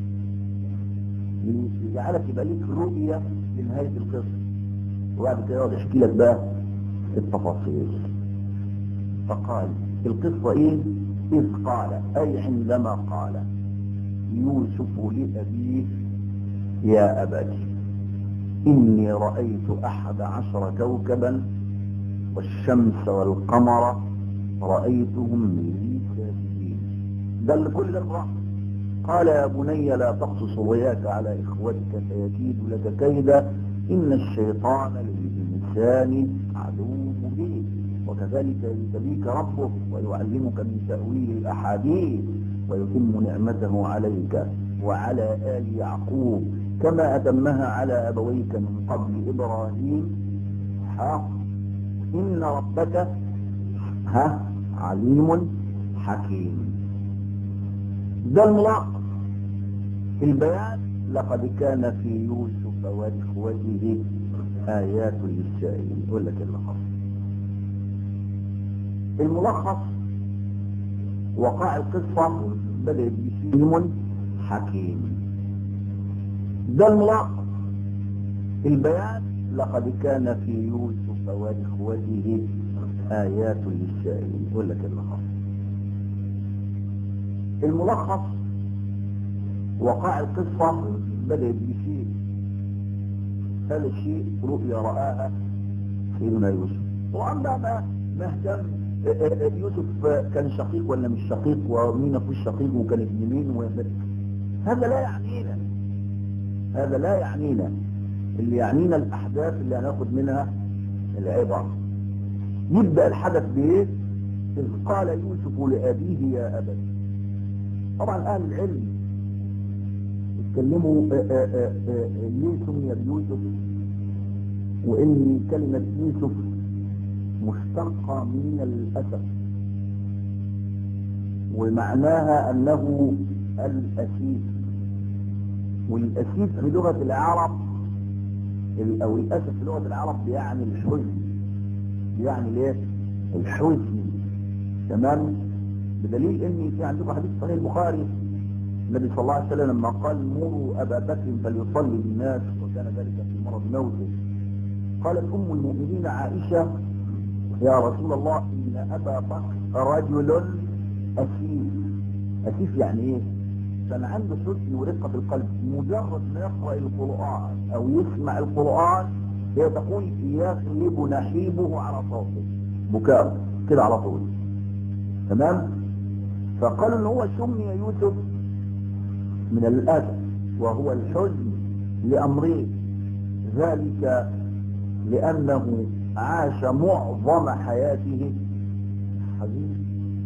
يجعلك يبقى ليك رؤيه لنهايه القصه وبعد كده يقعد يحكي لك بقى التفاصيل فقال القصه ايه اذ قال اي عندما قال يوسف لابيه يا ابتي إني رأيت أحد عشر كوكبا والشمس والقمر رأيتهم لي ساجدين ده اللي كل ده الرحمة قال يا بني لا تقصص رؤياك على إخوتك فيكيد لك كيدا إن الشيطان للإنسان عدو مبين وكذلك يجتبيك ربك ويعلمك من تأويل الأحاديث ويتم نعمته عليك وعلى آل يعقوب كما أتمها على أبويك من قبل إبراهيم حق إن ربك ها عليم حكيم ده الملخص البيان لقد كان في يوسف وإخوته آيات للسائلين يقول لك الملخص الملخص وقع القصة بدأ بسلم حكيم ده الملخص البيان لقد كان في يوسف واخوته ايات للسائلين يقول لك الملخص الملخص وقع القصه بدات بشيء هذا الشيء رؤيا رآها سيدنا يوسف وعندها ما ما اهتم يوسف كان شقيق ولا مش شقيق ومين اخوه الشقيق وكان ابن مين و... هذا لا يعنينا هذا لا يعنينا اللي يعنينا الاحداث اللي هناخد منها العبر يبدا الحدث بايه اذ قال يوسف لابيه يا ابت طبعا اهل العلم اتكلموا ليه سمي بيوسف وان كلمه يوسف مشتقة من الأسف ومعناها أنه الأسيف والأسيف في لغة العرب أو الأسف في لغة العرب بيعني الحزن بيعني ليه الحزن تمام بدليل ان في عندكم حديث صحيح البخاري النبي صلى الله عليه وسلم لما قال مروا ابا بكر فليصلي بالناس وكان ذلك في مرض موته قالت ام المؤمنين عائشه يا رسول الله إن أبا بكر رجل أسيف أسيف يعني إيه؟ كان عنده حزن ورقة في القلب مجرد ما يقرأ القرآن أو يسمع القرآن هي تقول يغلب نحيبه على صوته بكاء كده على طول تمام فقالوا ان هو سمي يوسف من الأسف وهو الحزن لأمرين ذلك لأنه عاش معظم حياته حزين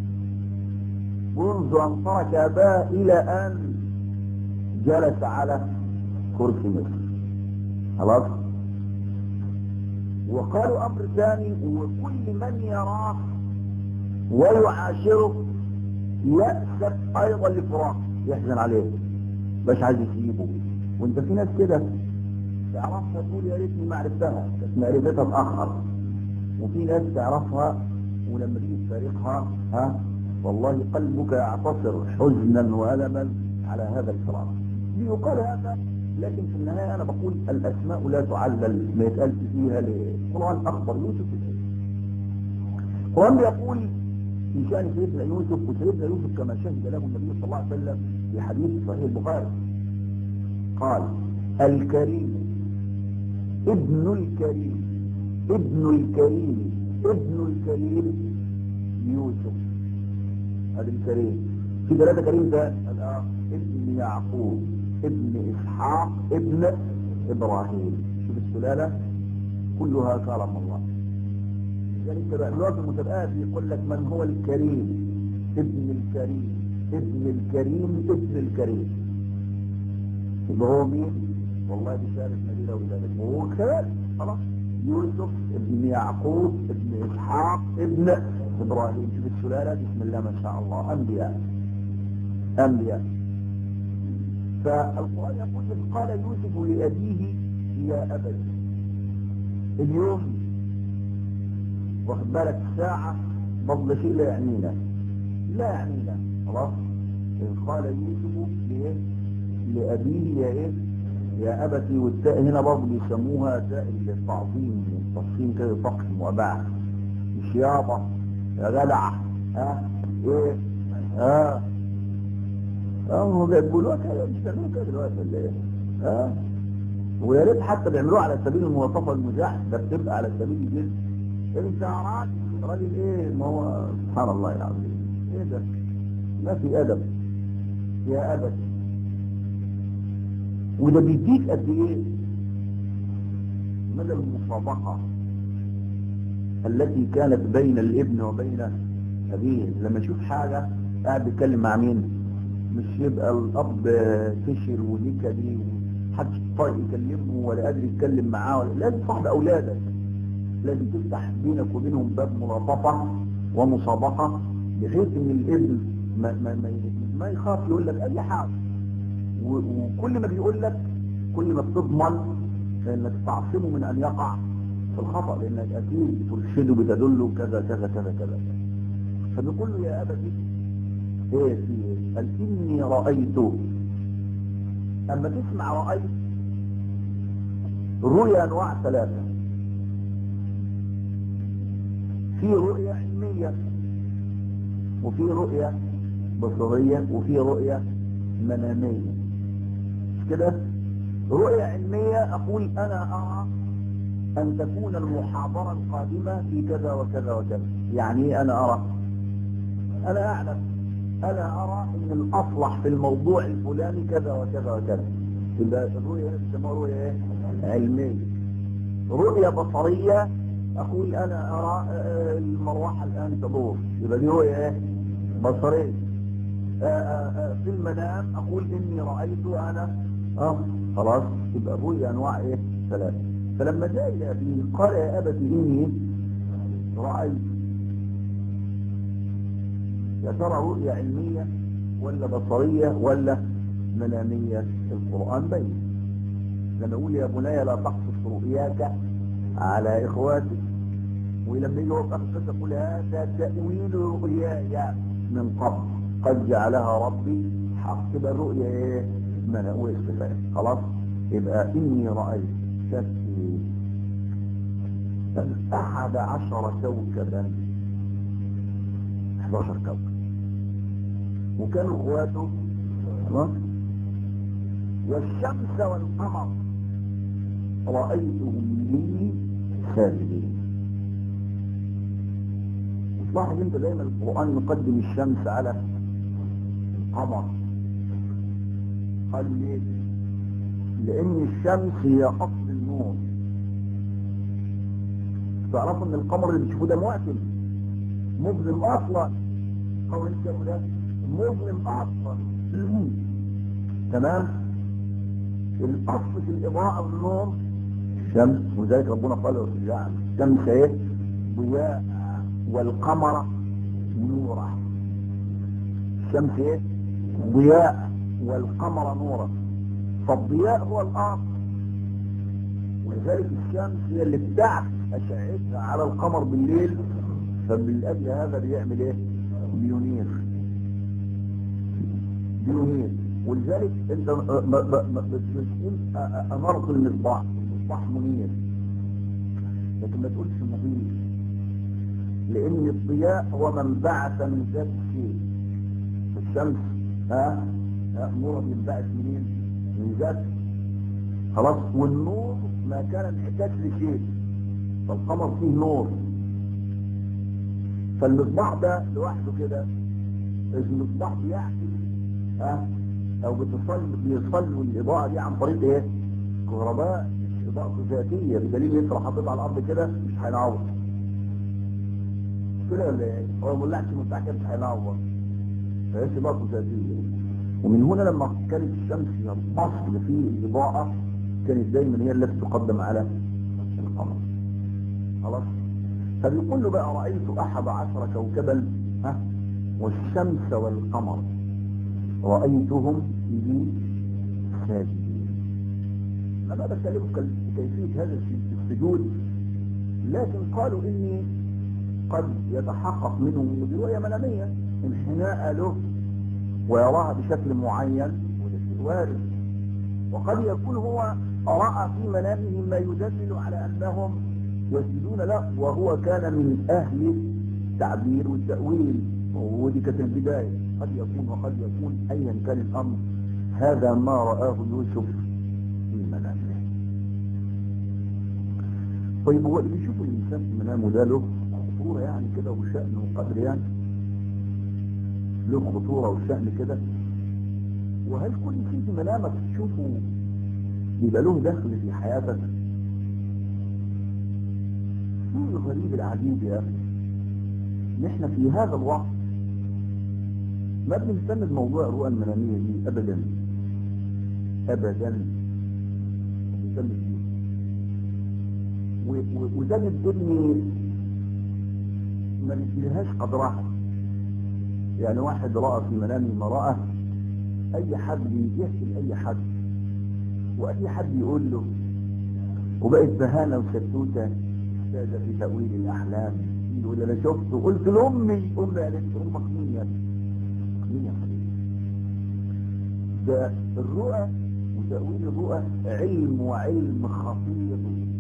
منذ أن ترك أباه إلى أن جلس على كرسي مصر خلاص وقالوا أمر ثاني وكل من يراه ويعاشره يأسف أيضا لفراق يحزن عليه مش عايز يسيبه وانت في ناس كده تعرفها تقول يا ريتني ما عرفتها بس معرفتها اتاخر وفي ناس تعرفها ولما تيجي تفارقها ها والله قلبك يعتصر حزنا والما على هذا الفراق يقال هذا لكن في النهايه انا بقول الاسماء لا تعلل ما يتقالش فيها القران اخبر يوسف القران بيقول في شان سيدنا يوسف وسيدنا يوسف كما شهد له النبي صلى الله عليه وسلم في حديث صحيح البخاري قال الكريم ابن الكريم ابن الكريم ابن الكريم يوسف هذا الكريم في ثلاثة كريم ده الآخر ابن يعقوب ابن إسحاق ابن إبراهيم شوف السلالة كلها كرم الله يعني انت بقى الوقت المتبقات يقول لك من هو الكريم ابن الكريم ابن الكريم ابن الكريم يبقى هو مين والله دي شهادة نبيلة وذلك وهو كذلك خلاص يوسف ابن يعقوب ابن اسحاق ابن ابراهيم شوف السلالة بسم الله ما شاء الله انبياء انبياء فالقرآن يقول إذ قال يوسف لأبيه يا أبت اليوم واخد بالك ساعة فضل شيء لا يعنينا لا يعنينا خلاص إذ قال يوسف لإيه لأبيه يا إيه يا أبتي والتاء هنا برضه بيسموها تاء التعظيم التصفيم كده فخم وباع مش يابا يا جدع ها ايه ها اه هم بيقولوها كده مش بيعملوا كده دلوقتي ولا ايه ها ويا ريت حتى بيعملوها على سبيل المواصفه والمزاح ده بتبقى على سبيل الجد انت راجل راجل ايه ما هو سبحان الله العظيم ايه ده ما في ادب يا ابت وده بيديك قد ايه مدى المسابقه التي كانت بين الابن وبين ابيه لما يشوف حاجه قاعد بيتكلم مع مين مش يبقى الاب فشل ونكدي محدش طايق يكلمه ولا قادر يتكلم معاه ولا لازم صاحب اولادك لازم تفتح بينك وبينهم باب ملاطفه ومسابقه بحيث ان الابن ما, ما, ما, ما يخاف يقول لك اي حاجه وكل ما بيقول لك كل ما بتضمن انك تعصمه من ان يقع في الخطا لانك اكيد بترشده بتدله كذا كذا كذا كذا فبيقول له يا ابتي ايه في ايه قال اني رايت اما تسمع رايت رؤيا انواع ثلاثه في رؤيا علميه وفي رؤيا بصريه وفي رؤيا مناميه مش كده رؤية علمية أقول أنا أرى أن تكون المحاضرة القادمة في كذا وكذا وكذا يعني إيه أنا أرى أنا أعلم أنا أرى أن الأصلح في الموضوع الفلاني كذا وكذا وكذا يبقى الرؤية بيسموها رؤية إيه؟ علمية رؤية بصرية أقول أنا أرى آه، المروحة الآن تدور يبقى دي رؤية إيه؟ بصرية آه، آه، آه، في المنام أقول إني رأيت أنا اه خلاص يبقى الرؤية أنواع إيه؟ ثلاثة فلما جاء إلى أبيه قال يا أبت إني رأيت يا ترى رؤية علمية ولا بصرية ولا منامية القرآن بين لما يقول يا بني لا تقصص رؤياك على إخواتك ولما يجي وقت القصة يقول هذا تأويل رؤياي من قبل قد جعلها ربي حق تبقى الرؤيا ايه منامية استفاء خلاص يبقى إني رأيت شكي أحد عشر كوكبا 11 كوكب وكانوا اخواته خلاص والشمس والقمر رأيتهم لي ساجدين تلاحظ انت دايما القرآن يقدم الشمس على القمر قال ليه؟ لأن الشمس هي أصل النور تعرفوا ان القمر اللي بتشوفوه ده معتم مظلم اصلا قول الجو ده مظلم اصلا تمام الاصل في الاضاءه والنور الشمس ولذلك ربنا قال جعل الشمس ايه ضياء والقمر نورا الشمس ايه ضياء والقمر نورا فالضياء هو الاصل ولذلك الشمس هي اللي بتعكس اشعتها على القمر بالليل فبالأجل هذا بيعمل ايه بينير بينير ولذلك انت بتقول امرت المصباح المصباح منير لكن ما تقولش مضيء لان الضياء هو من بعث من ذات الشيء الشمس ها نور بينبعث منين من ذات خلاص والنور ما كان انعكاس لشيء فالقمر فيه نور فالمصباح ده لوحده كده المصباح بيعكس ها او بتصل بيصلوا الاضاءه دي عن طريق ايه؟ كهرباء اضاءه ذاتيه بدليل انت لو حطيتها على الارض كده مش هينور كده ولا ايه؟ هو ما ولعش من تحت مش هينور فهي اضاءه ذاتيه ومن هنا لما كانت الشمس هي الاصل في الاضاءه كانت دايما هي التي تقدم على القمر خلاص فبيقول له بقى رأيت أحد عشر كوكبا ها والشمس والقمر رأيتهم لي ساجدين أنا بكلمك كيفية هذا السجود لكن قالوا إني قد يتحقق منه برؤية منامية انحناء له ويراها بشكل معين وده شيء وارد وقد يكون هو رأى في منامه ما يدلل على أنهم يسجدون له وهو كان من أهل التعبير والتأويل ودي كانت البداية قد يكون وقد يكون أيا كان الأمر هذا ما رآه يوسف في منامه طيب هو اللي بيشوف الإنسان في منامه ده له خطورة يعني كده وشأن وقدر يعني له خطورة وشأن كده وهل كل شيء في منامك تشوفه يبقى له دخل في حياتك شيء الغريب العجيب يا اخي ان احنا في هذا الوقت ما بنهتم بموضوع الرؤى المنامية دي ابدا ابدا ما بنهتم بيه وده الدنيا ما نديلهاش قدرها يعني واحد رأى في منامه ما رأى اي حد يحكي لاي حد واي حد يقول له وبقت بهانة وشتوتة استاذة في تأويل الاحلام يقول انا شفته قلت لامي امي قالت امك مين يا ابني مين يا حبيبي ده الرؤى وتأويل الرؤى علم وعلم خطير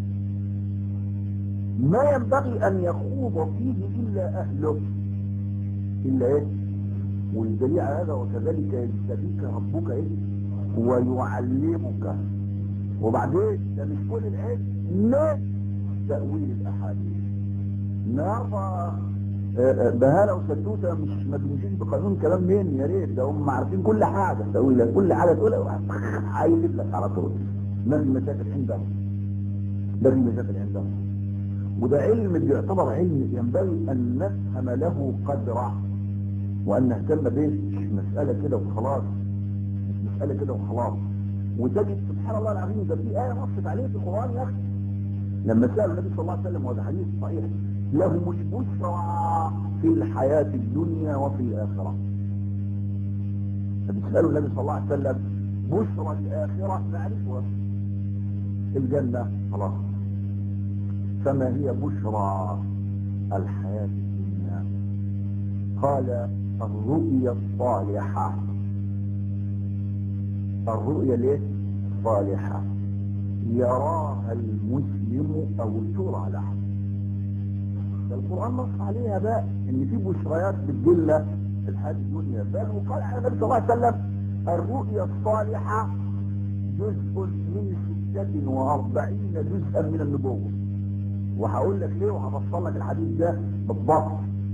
ما ينبغي ان يخوض فيه الا اهله الا ايه والدليل على هذا وكذلك يجتبيك ربك ايه ويعلمك وبعدين ده مش كل العلم لا تأويل الأحاديث النهارده بهالة وستوتة مش مدروسين بقانون كلام مين يا ريت ده هم عارفين كل حاجة تأويل كل حاجة تقولها هيجيب لك على طول ما في مشاكل عندهم ده في مشاكل عندهم وده علم بيعتبر علم ينبغي أن نفهم له قدره وأن نهتم به مش مسألة كده وخلاص مش مسألة كده وخلاص وتجد سبحان الله العظيم ده في آية نصت عليه في القرآن يا أخي لما سأل النبي صلى الله عليه وسلم وهذا حديث صحيح لهم البشرى في الحياة الدنيا وفي الآخرة فبيسألوا النبي صلى الله عليه وسلم بشرى الآخرة نعرفها الجنة خلاص فما هي بشرى الحياة الدنيا قال الرؤيا الصالحة الرؤيا ليه صالحة يراها المسلم او ترى له القرآن نص عليها بقى ان في بشريات بتدل في الحياة الدنيا بل وقال على النبي صلى الله عليه وسلم الرؤيا الصالحة جزء من ستة وأربعين جزءا من النبوة وهقول لك ليه وهفصل لك الحديث ده بالضبط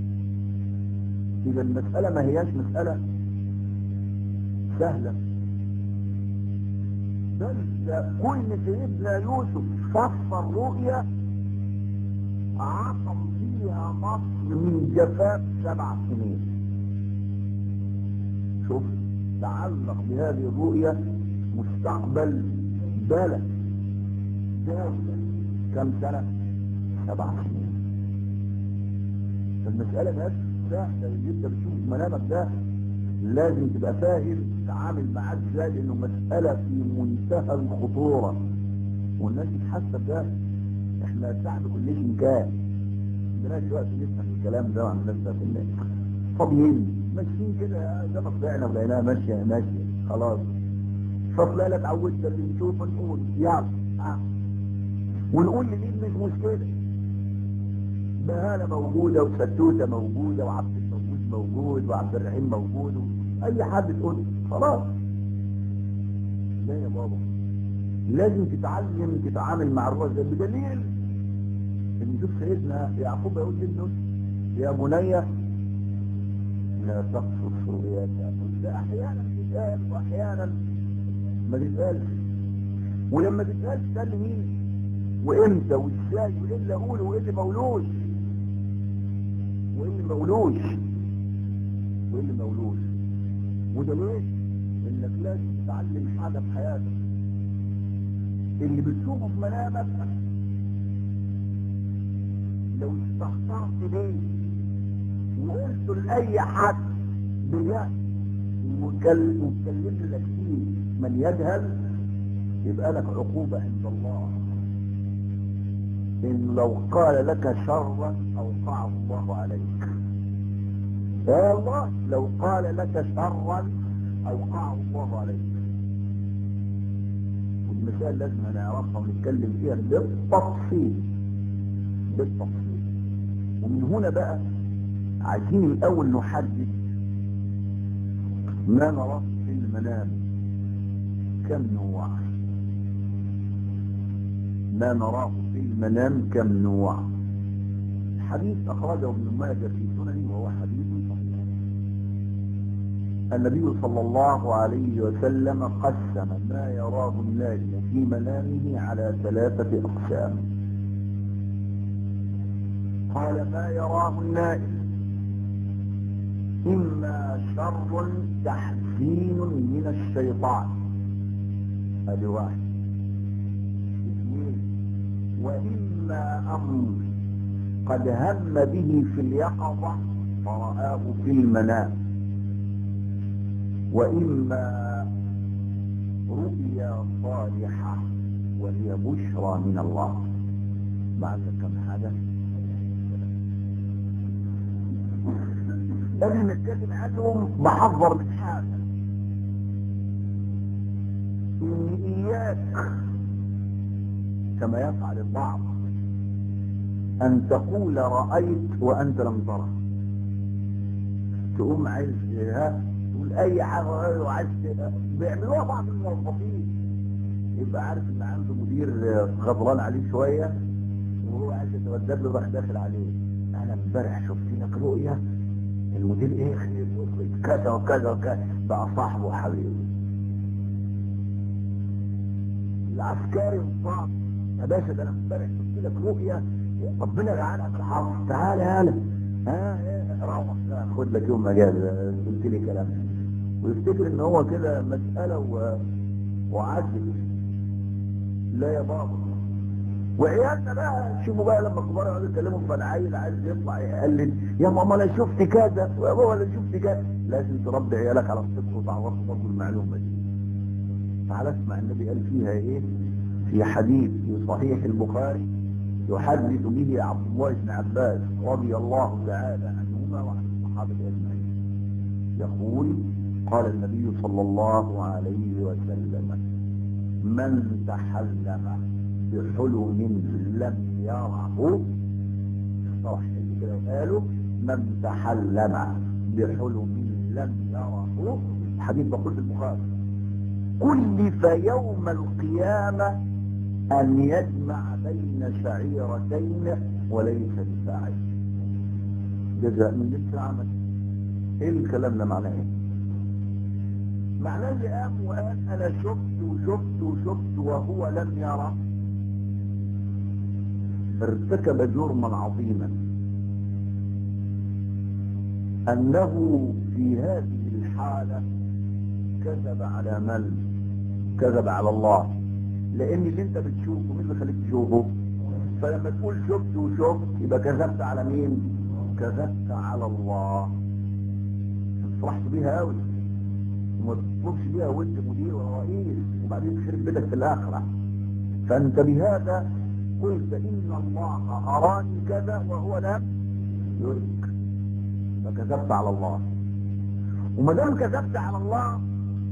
إذا المسألة ما هياش مسألة سهلة بل كل سيدنا يوسف صف الرؤيا عصم فيها مصر من جفاف سبع سنين شوف تعلق بهذه الرؤيا مستقبل بلد دولة كم سنة سبع سنين فالمسألة بس سهلة اللي انت بتشوف منامك ده لازم تبقى فاهم تتعامل معاه ازاي لانه مسألة في منتهى الخطورة والناس بتحسب ده احنا تحت كل مكان عندناش وقت نفهم الكلام ده وعن الناس في الناس فاضيين ماشيين كده زي ما طلعنا ولقيناها ماشية ماشية خلاص فطلع لك عودت اللي نشوف نقول يلا آه. ونقول لمين مش مشكلة بهالة موجودة وستوتة موجودة وعبد الموجود موجود وعبد الرحيم موجود اي حد تقول خلاص لا يا بابا لازم تتعلم تتعامل مع الرؤى ده بدليل ان شوف سيدنا يعقوب يقول لابنه يا بني لا تقصص رؤياك ده احيانا تتقال واحيانا ما تتقالش ولما تتقال تتقال مين وامتى وازاي وايه اللي اقوله وايه اللي مولوش وايه اللي مولوش وايه اللي مولوش وده ليه انك لازم تتعلم حاجه في حياتك اللي بتشوفه في منامك لو استخسرت ليه وقلت لاي حد بجد وكلمت لك فيه من يجهل يبقى لك عقوبة عند الله إن لو قال لك شرا أوقعه الله عليك يا الله لو قال لك شرا أوقعه الله عليك والمثال لازم نعرفها ونتكلم فيها بالتفصيل بالتفصيل ومن هنا بقى عايزين الأول نحدد ما نراه في المنام كم نوع ما نراه في المنام كم نوع حديث أخرجه ابن ماجه في سننه وهو حديث صحيح النبي صلى الله عليه وسلم قسم ما يراه الناس في منامه على ثلاثة أقسام قال ما يراه الناس إما شر تحزين من الشيطان هذه واحد اثنين وإما أمر قد هم به في اليقظة فرآه في المنام وإما رؤيا صالحة وهي بشرى من الله بعد كم حاجة لازم نتكلم عنهم بحذر من حاجة إن إياك كما يفعل البعض أن تقول رأيت وأنت لم ترى تقوم عايز ها تقول أي حاجة وعايز بيعملوها بعض الموظفين يبقى عارف ان عنده مدير غضبان عليه شويه وهو عايز يتودد له راح داخل عليه انا امبارح شفت لك رؤيه المدير ايه كذا وكذا وكذا بقى صاحبه وحبيبه العسكري انصاف يا باشا ده انا امبارح شفت لك رؤيه ربنا يلعنك الحافظ تعالى يالا ها إيه، روح لا، خد لك يوم مجال قلت لي كلام ويفتكر ان هو كده مساله و... وعدل لا يا بابا وعيالنا بقى شوفوا بقى لما الكبار يقعدوا يتكلموا فالعيل عايز يطلع يقلد يا ماما انا شفت كذا ويا بابا انا شفت كذا لازم تربي عيالك على الصدق وتعرفوا برضه المعلومه دي تعال اسمع النبي قال فيها ايه في حديث في صحيح البخاري يحدث به عبد الله بن عباس رضي الله تعالى عنهما وعن الصحابه اجمعين يقول قال النبي صلى الله عليه وسلم من تحلم بحلم لم يره صح كده قالوا من تحلم بحلم لم يره حديث بقول في البخاري كلف يوم القيامة أن يجمع بين شعيرتين وليس بفاعل جزاء من جنس العمل ايه الكلام ده معناه ايه معناه اللي قام وقال انا شفت وشفت وشفت وهو لم يرى ارتكب جرما عظيما انه في هذه الحالة كذب على من كذب على الله لان اللي انت بتشوفه مين اللي خليك تشوفه فلما تقول شفت وشفت يبقى كذبت على مين كذبت على الله فرحت بيها قوي وما تطلبش بيها وانت مدير ورئيس وبعدين تخرب بيتك في الاخره فانت بهذا قلت ان الله اراني كذا وهو لم يرك فكذبت على الله وما دام كذبت على الله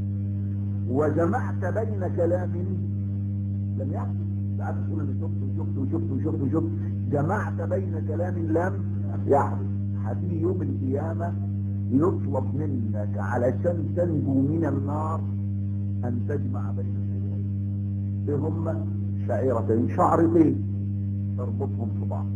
وجمعت بين كلام لم يحدث ساعات تقول انا شفت وشفت وشفت وشفت وشفت جمعت بين كلام لم يحدث هتيجي يوم القيامه يطلب منك علشان تنجو من النار ان تجمع بين الشيئين ايه هما شعيرتين شعرتين تربطهم في بعض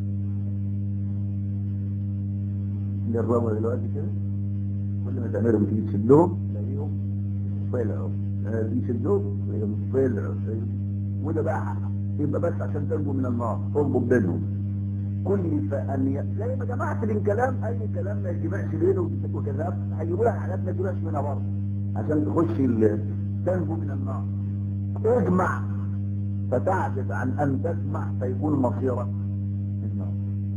نرموا دلوقتي كده كل ما تعملهم تيجي تشدهم تلاقيهم طلعوا آه، يشدهم تلاقيهم طلعوا وده بقى يبقى بس عشان تنجو من النار تربط بينهم كل فأن ي... زي ما جمعت بين كلام اي كلام ما يجمعش بينه وكذاب هيجيبوا لك حاجات ما تجيبهاش منها برضه عشان تخش ال... تنجو من النار اجمع فتعجز عن ان تجمع فيكون مصيرك النار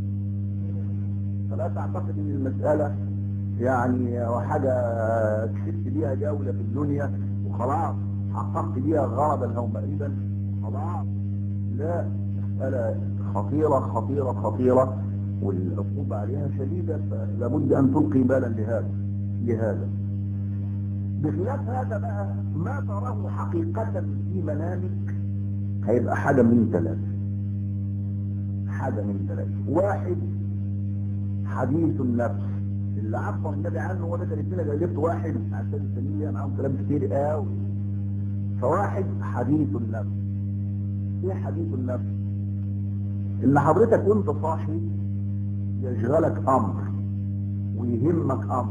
فلا تعتقد ان المسألة يعني حاجة كسبت بيها جولة في الدنيا وخلاص حققت بيها غرضا او مقربا خلاص لا مسألة خطيرة خطيرة خطيرة والعقوبة عليها شديدة فلابد أن تلقي بالا لهذا لهذا بخلاف هذا بقى ما تراه حقيقة في منامك هيبقى حاجة من ثلاثة حاجة من ثلاثة واحد حديث النفس اللي عبر النبي عنه هو ده كان ادينا جبت واحد عشان السنية معاهم كلام كتير قوي فواحد حديث النفس ايه حديث النفس ان حضرتك وانت صاحي يشغلك امر ويهمك امر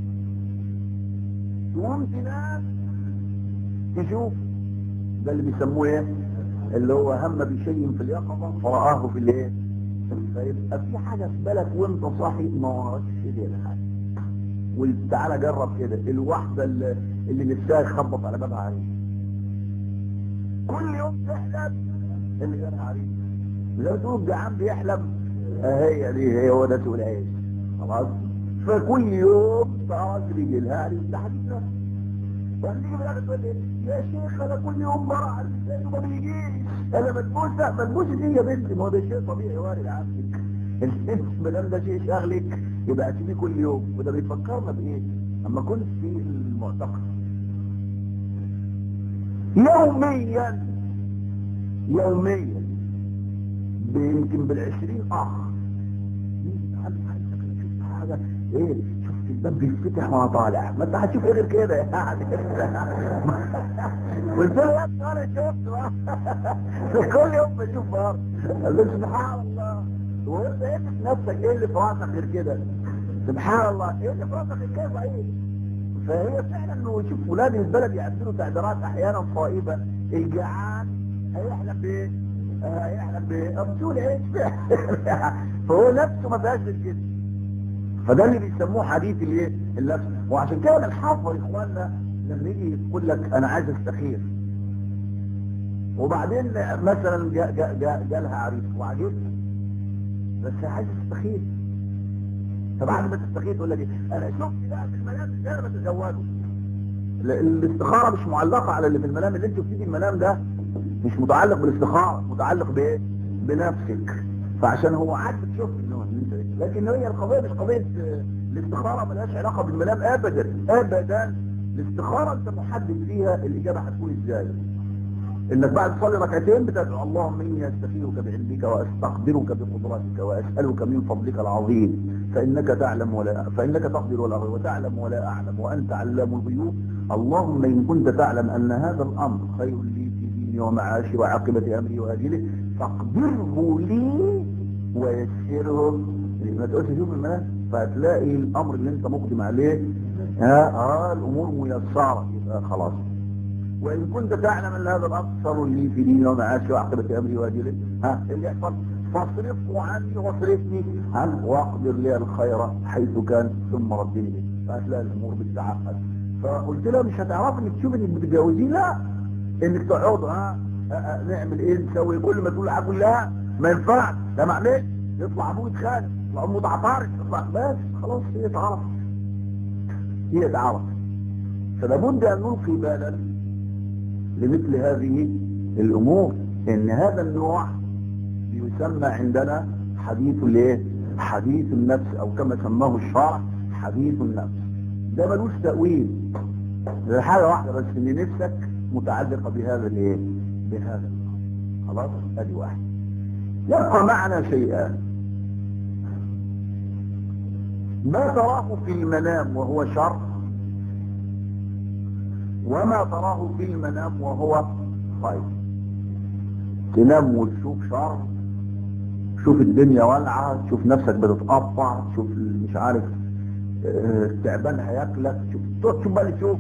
تقوم تنام تشوف ده اللي بيسموه ايه اللي هو هم بشيء في اليقظه فرآه في الايه فيبقى في حاجه في بالك وانت صاحي ما وراكش ايديها حاجه وتعالى جرب كده الواحده اللي, اللي نفسها يخبط على بابها عليك كل يوم تحلم اللي جالها عليك لو تقول جعان بيحلم هي دي هي هو ده سوء العيش خلاص فكل يوم تعرف يجي لها ده حديث وهتيجي في الاخر تقول لي يا شيخ انا كل يوم برا على اللسان وما بيجيش انا مدبوسه مدبوسه دي يا بنتي ما هو ده شيء طبيعي وارد عندك الانس ما دام ده شيء شاغلك يبقى هتيجي كل يوم وده بيفكرنا بايه؟ اما كنت في المعتقد يوميا يوميا يمكن بالعشرين اخ عندي حاجه شفت حاجه ايه شفت الباب بيتفتح وانا طالع ما انت هتشوف ايه غير كده يعني قلت له يا ابني انا شفت بقى. كل يوم بشوف برضه قال له سبحان الله وانت ايه في نفسك ايه اللي في راسك غير كده سبحان الله ايه اللي في راسك غير كده صحيح فهي فعلا انه يشوف ولاد البلد يعملوا تعبيرات احيانا صائبه الجعان هيحلم بايه؟ آه، هيحلم بايه؟ بتقول ايه؟ فهو نفسه ما فيهاش غير كده فده اللي بيسموه حديث الايه؟ النفس وعشان كده بنحافظ يا اخواننا لما يجي يقول لك انا عايز استخير وبعدين مثلا جا جا جا جالها عريس وعجبها بس عايز تستخير فبعد ما تستخير تقول لك ايه انا شفت بقى في المنام مش انا بتزوجه لا، الاستخاره مش معلقه على اللي في المنام اللي انت بتيجي المنام ده مش متعلق بالاستخاره متعلق بايه بنفسك فعشان هو عاجبك شفت ان هو إن انت لكن هي القضيه مش قضيه آه، الاستخاره ملهاش علاقه بالمنام ابدا ابدا الاستخاره انت محدد فيها الاجابه هتكون ازاي انك بعد تصلي ركعتين بتدعو اللهم اني استخيرك بعلمك واستقدرك بقدرتك واسالك من فضلك العظيم فانك تعلم ولا فانك تقدر ولا وتعلم ولا اعلم وانت علام الغيوب اللهم ان كنت تعلم ان هذا الامر خير لي في ديني ومعاشي وعاقبه امري واجله فاقدره لي ويسره ما تقولش شوف المنام فهتلاقي الامر اللي انت مقدم عليه ها اه الامور ميسره يبقى خلاص وإن كنت تعلم أن هذا الأمر شر لي في ديني ومعاشي وعاقبة أمري وأجله ها اللي يحصل فاصرفه عني واصرفني عنه واقدر لي الخير حيث كان ثم ردني به فهتلاقي الأمور بتتعقد فقلت لها مش هتعرفي انك تشوفي انك بتتجوزيه لا انك تقعدوا ها آه، آه، نعمل ايه نسوي كل ما تقول هقول لا ما ينفعش ده ما عملش يطلع ابوه يتخانق يطلع امه تعترض يطلع بس خلاص هي اتعرف هي اتعرف فلابد ان نلقي بالا لمثل هذه الامور ان هذا النوع يسمى عندنا حديث الايه حديث النفس او كما سماه الشرع حديث النفس ده ملوش تأويل ده حاجة واحدة بس ان نفسك متعلقة بهذا الايه بهذا خلاص ادي واحد يبقى معنا شيئان ما تراه في المنام وهو شر وما تراه في المنام وهو خير تنام وتشوف شر تشوف الدنيا والعة تشوف نفسك بتتقطع تشوف مش عارف آه، التعبان هياكلك تشوف تقعد تشوف بقى اللي تشوف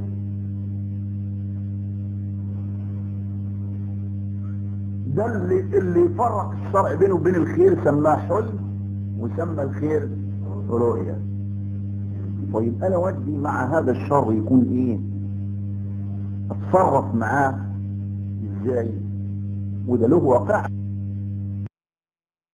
ده اللي اللي يفرق الشرع بينه وبين الخير سماه حلم وسمى الخير رؤيا طيب انا ودي مع هذا الشر يكون ايه اتصرف معاه ازاي وده له واقع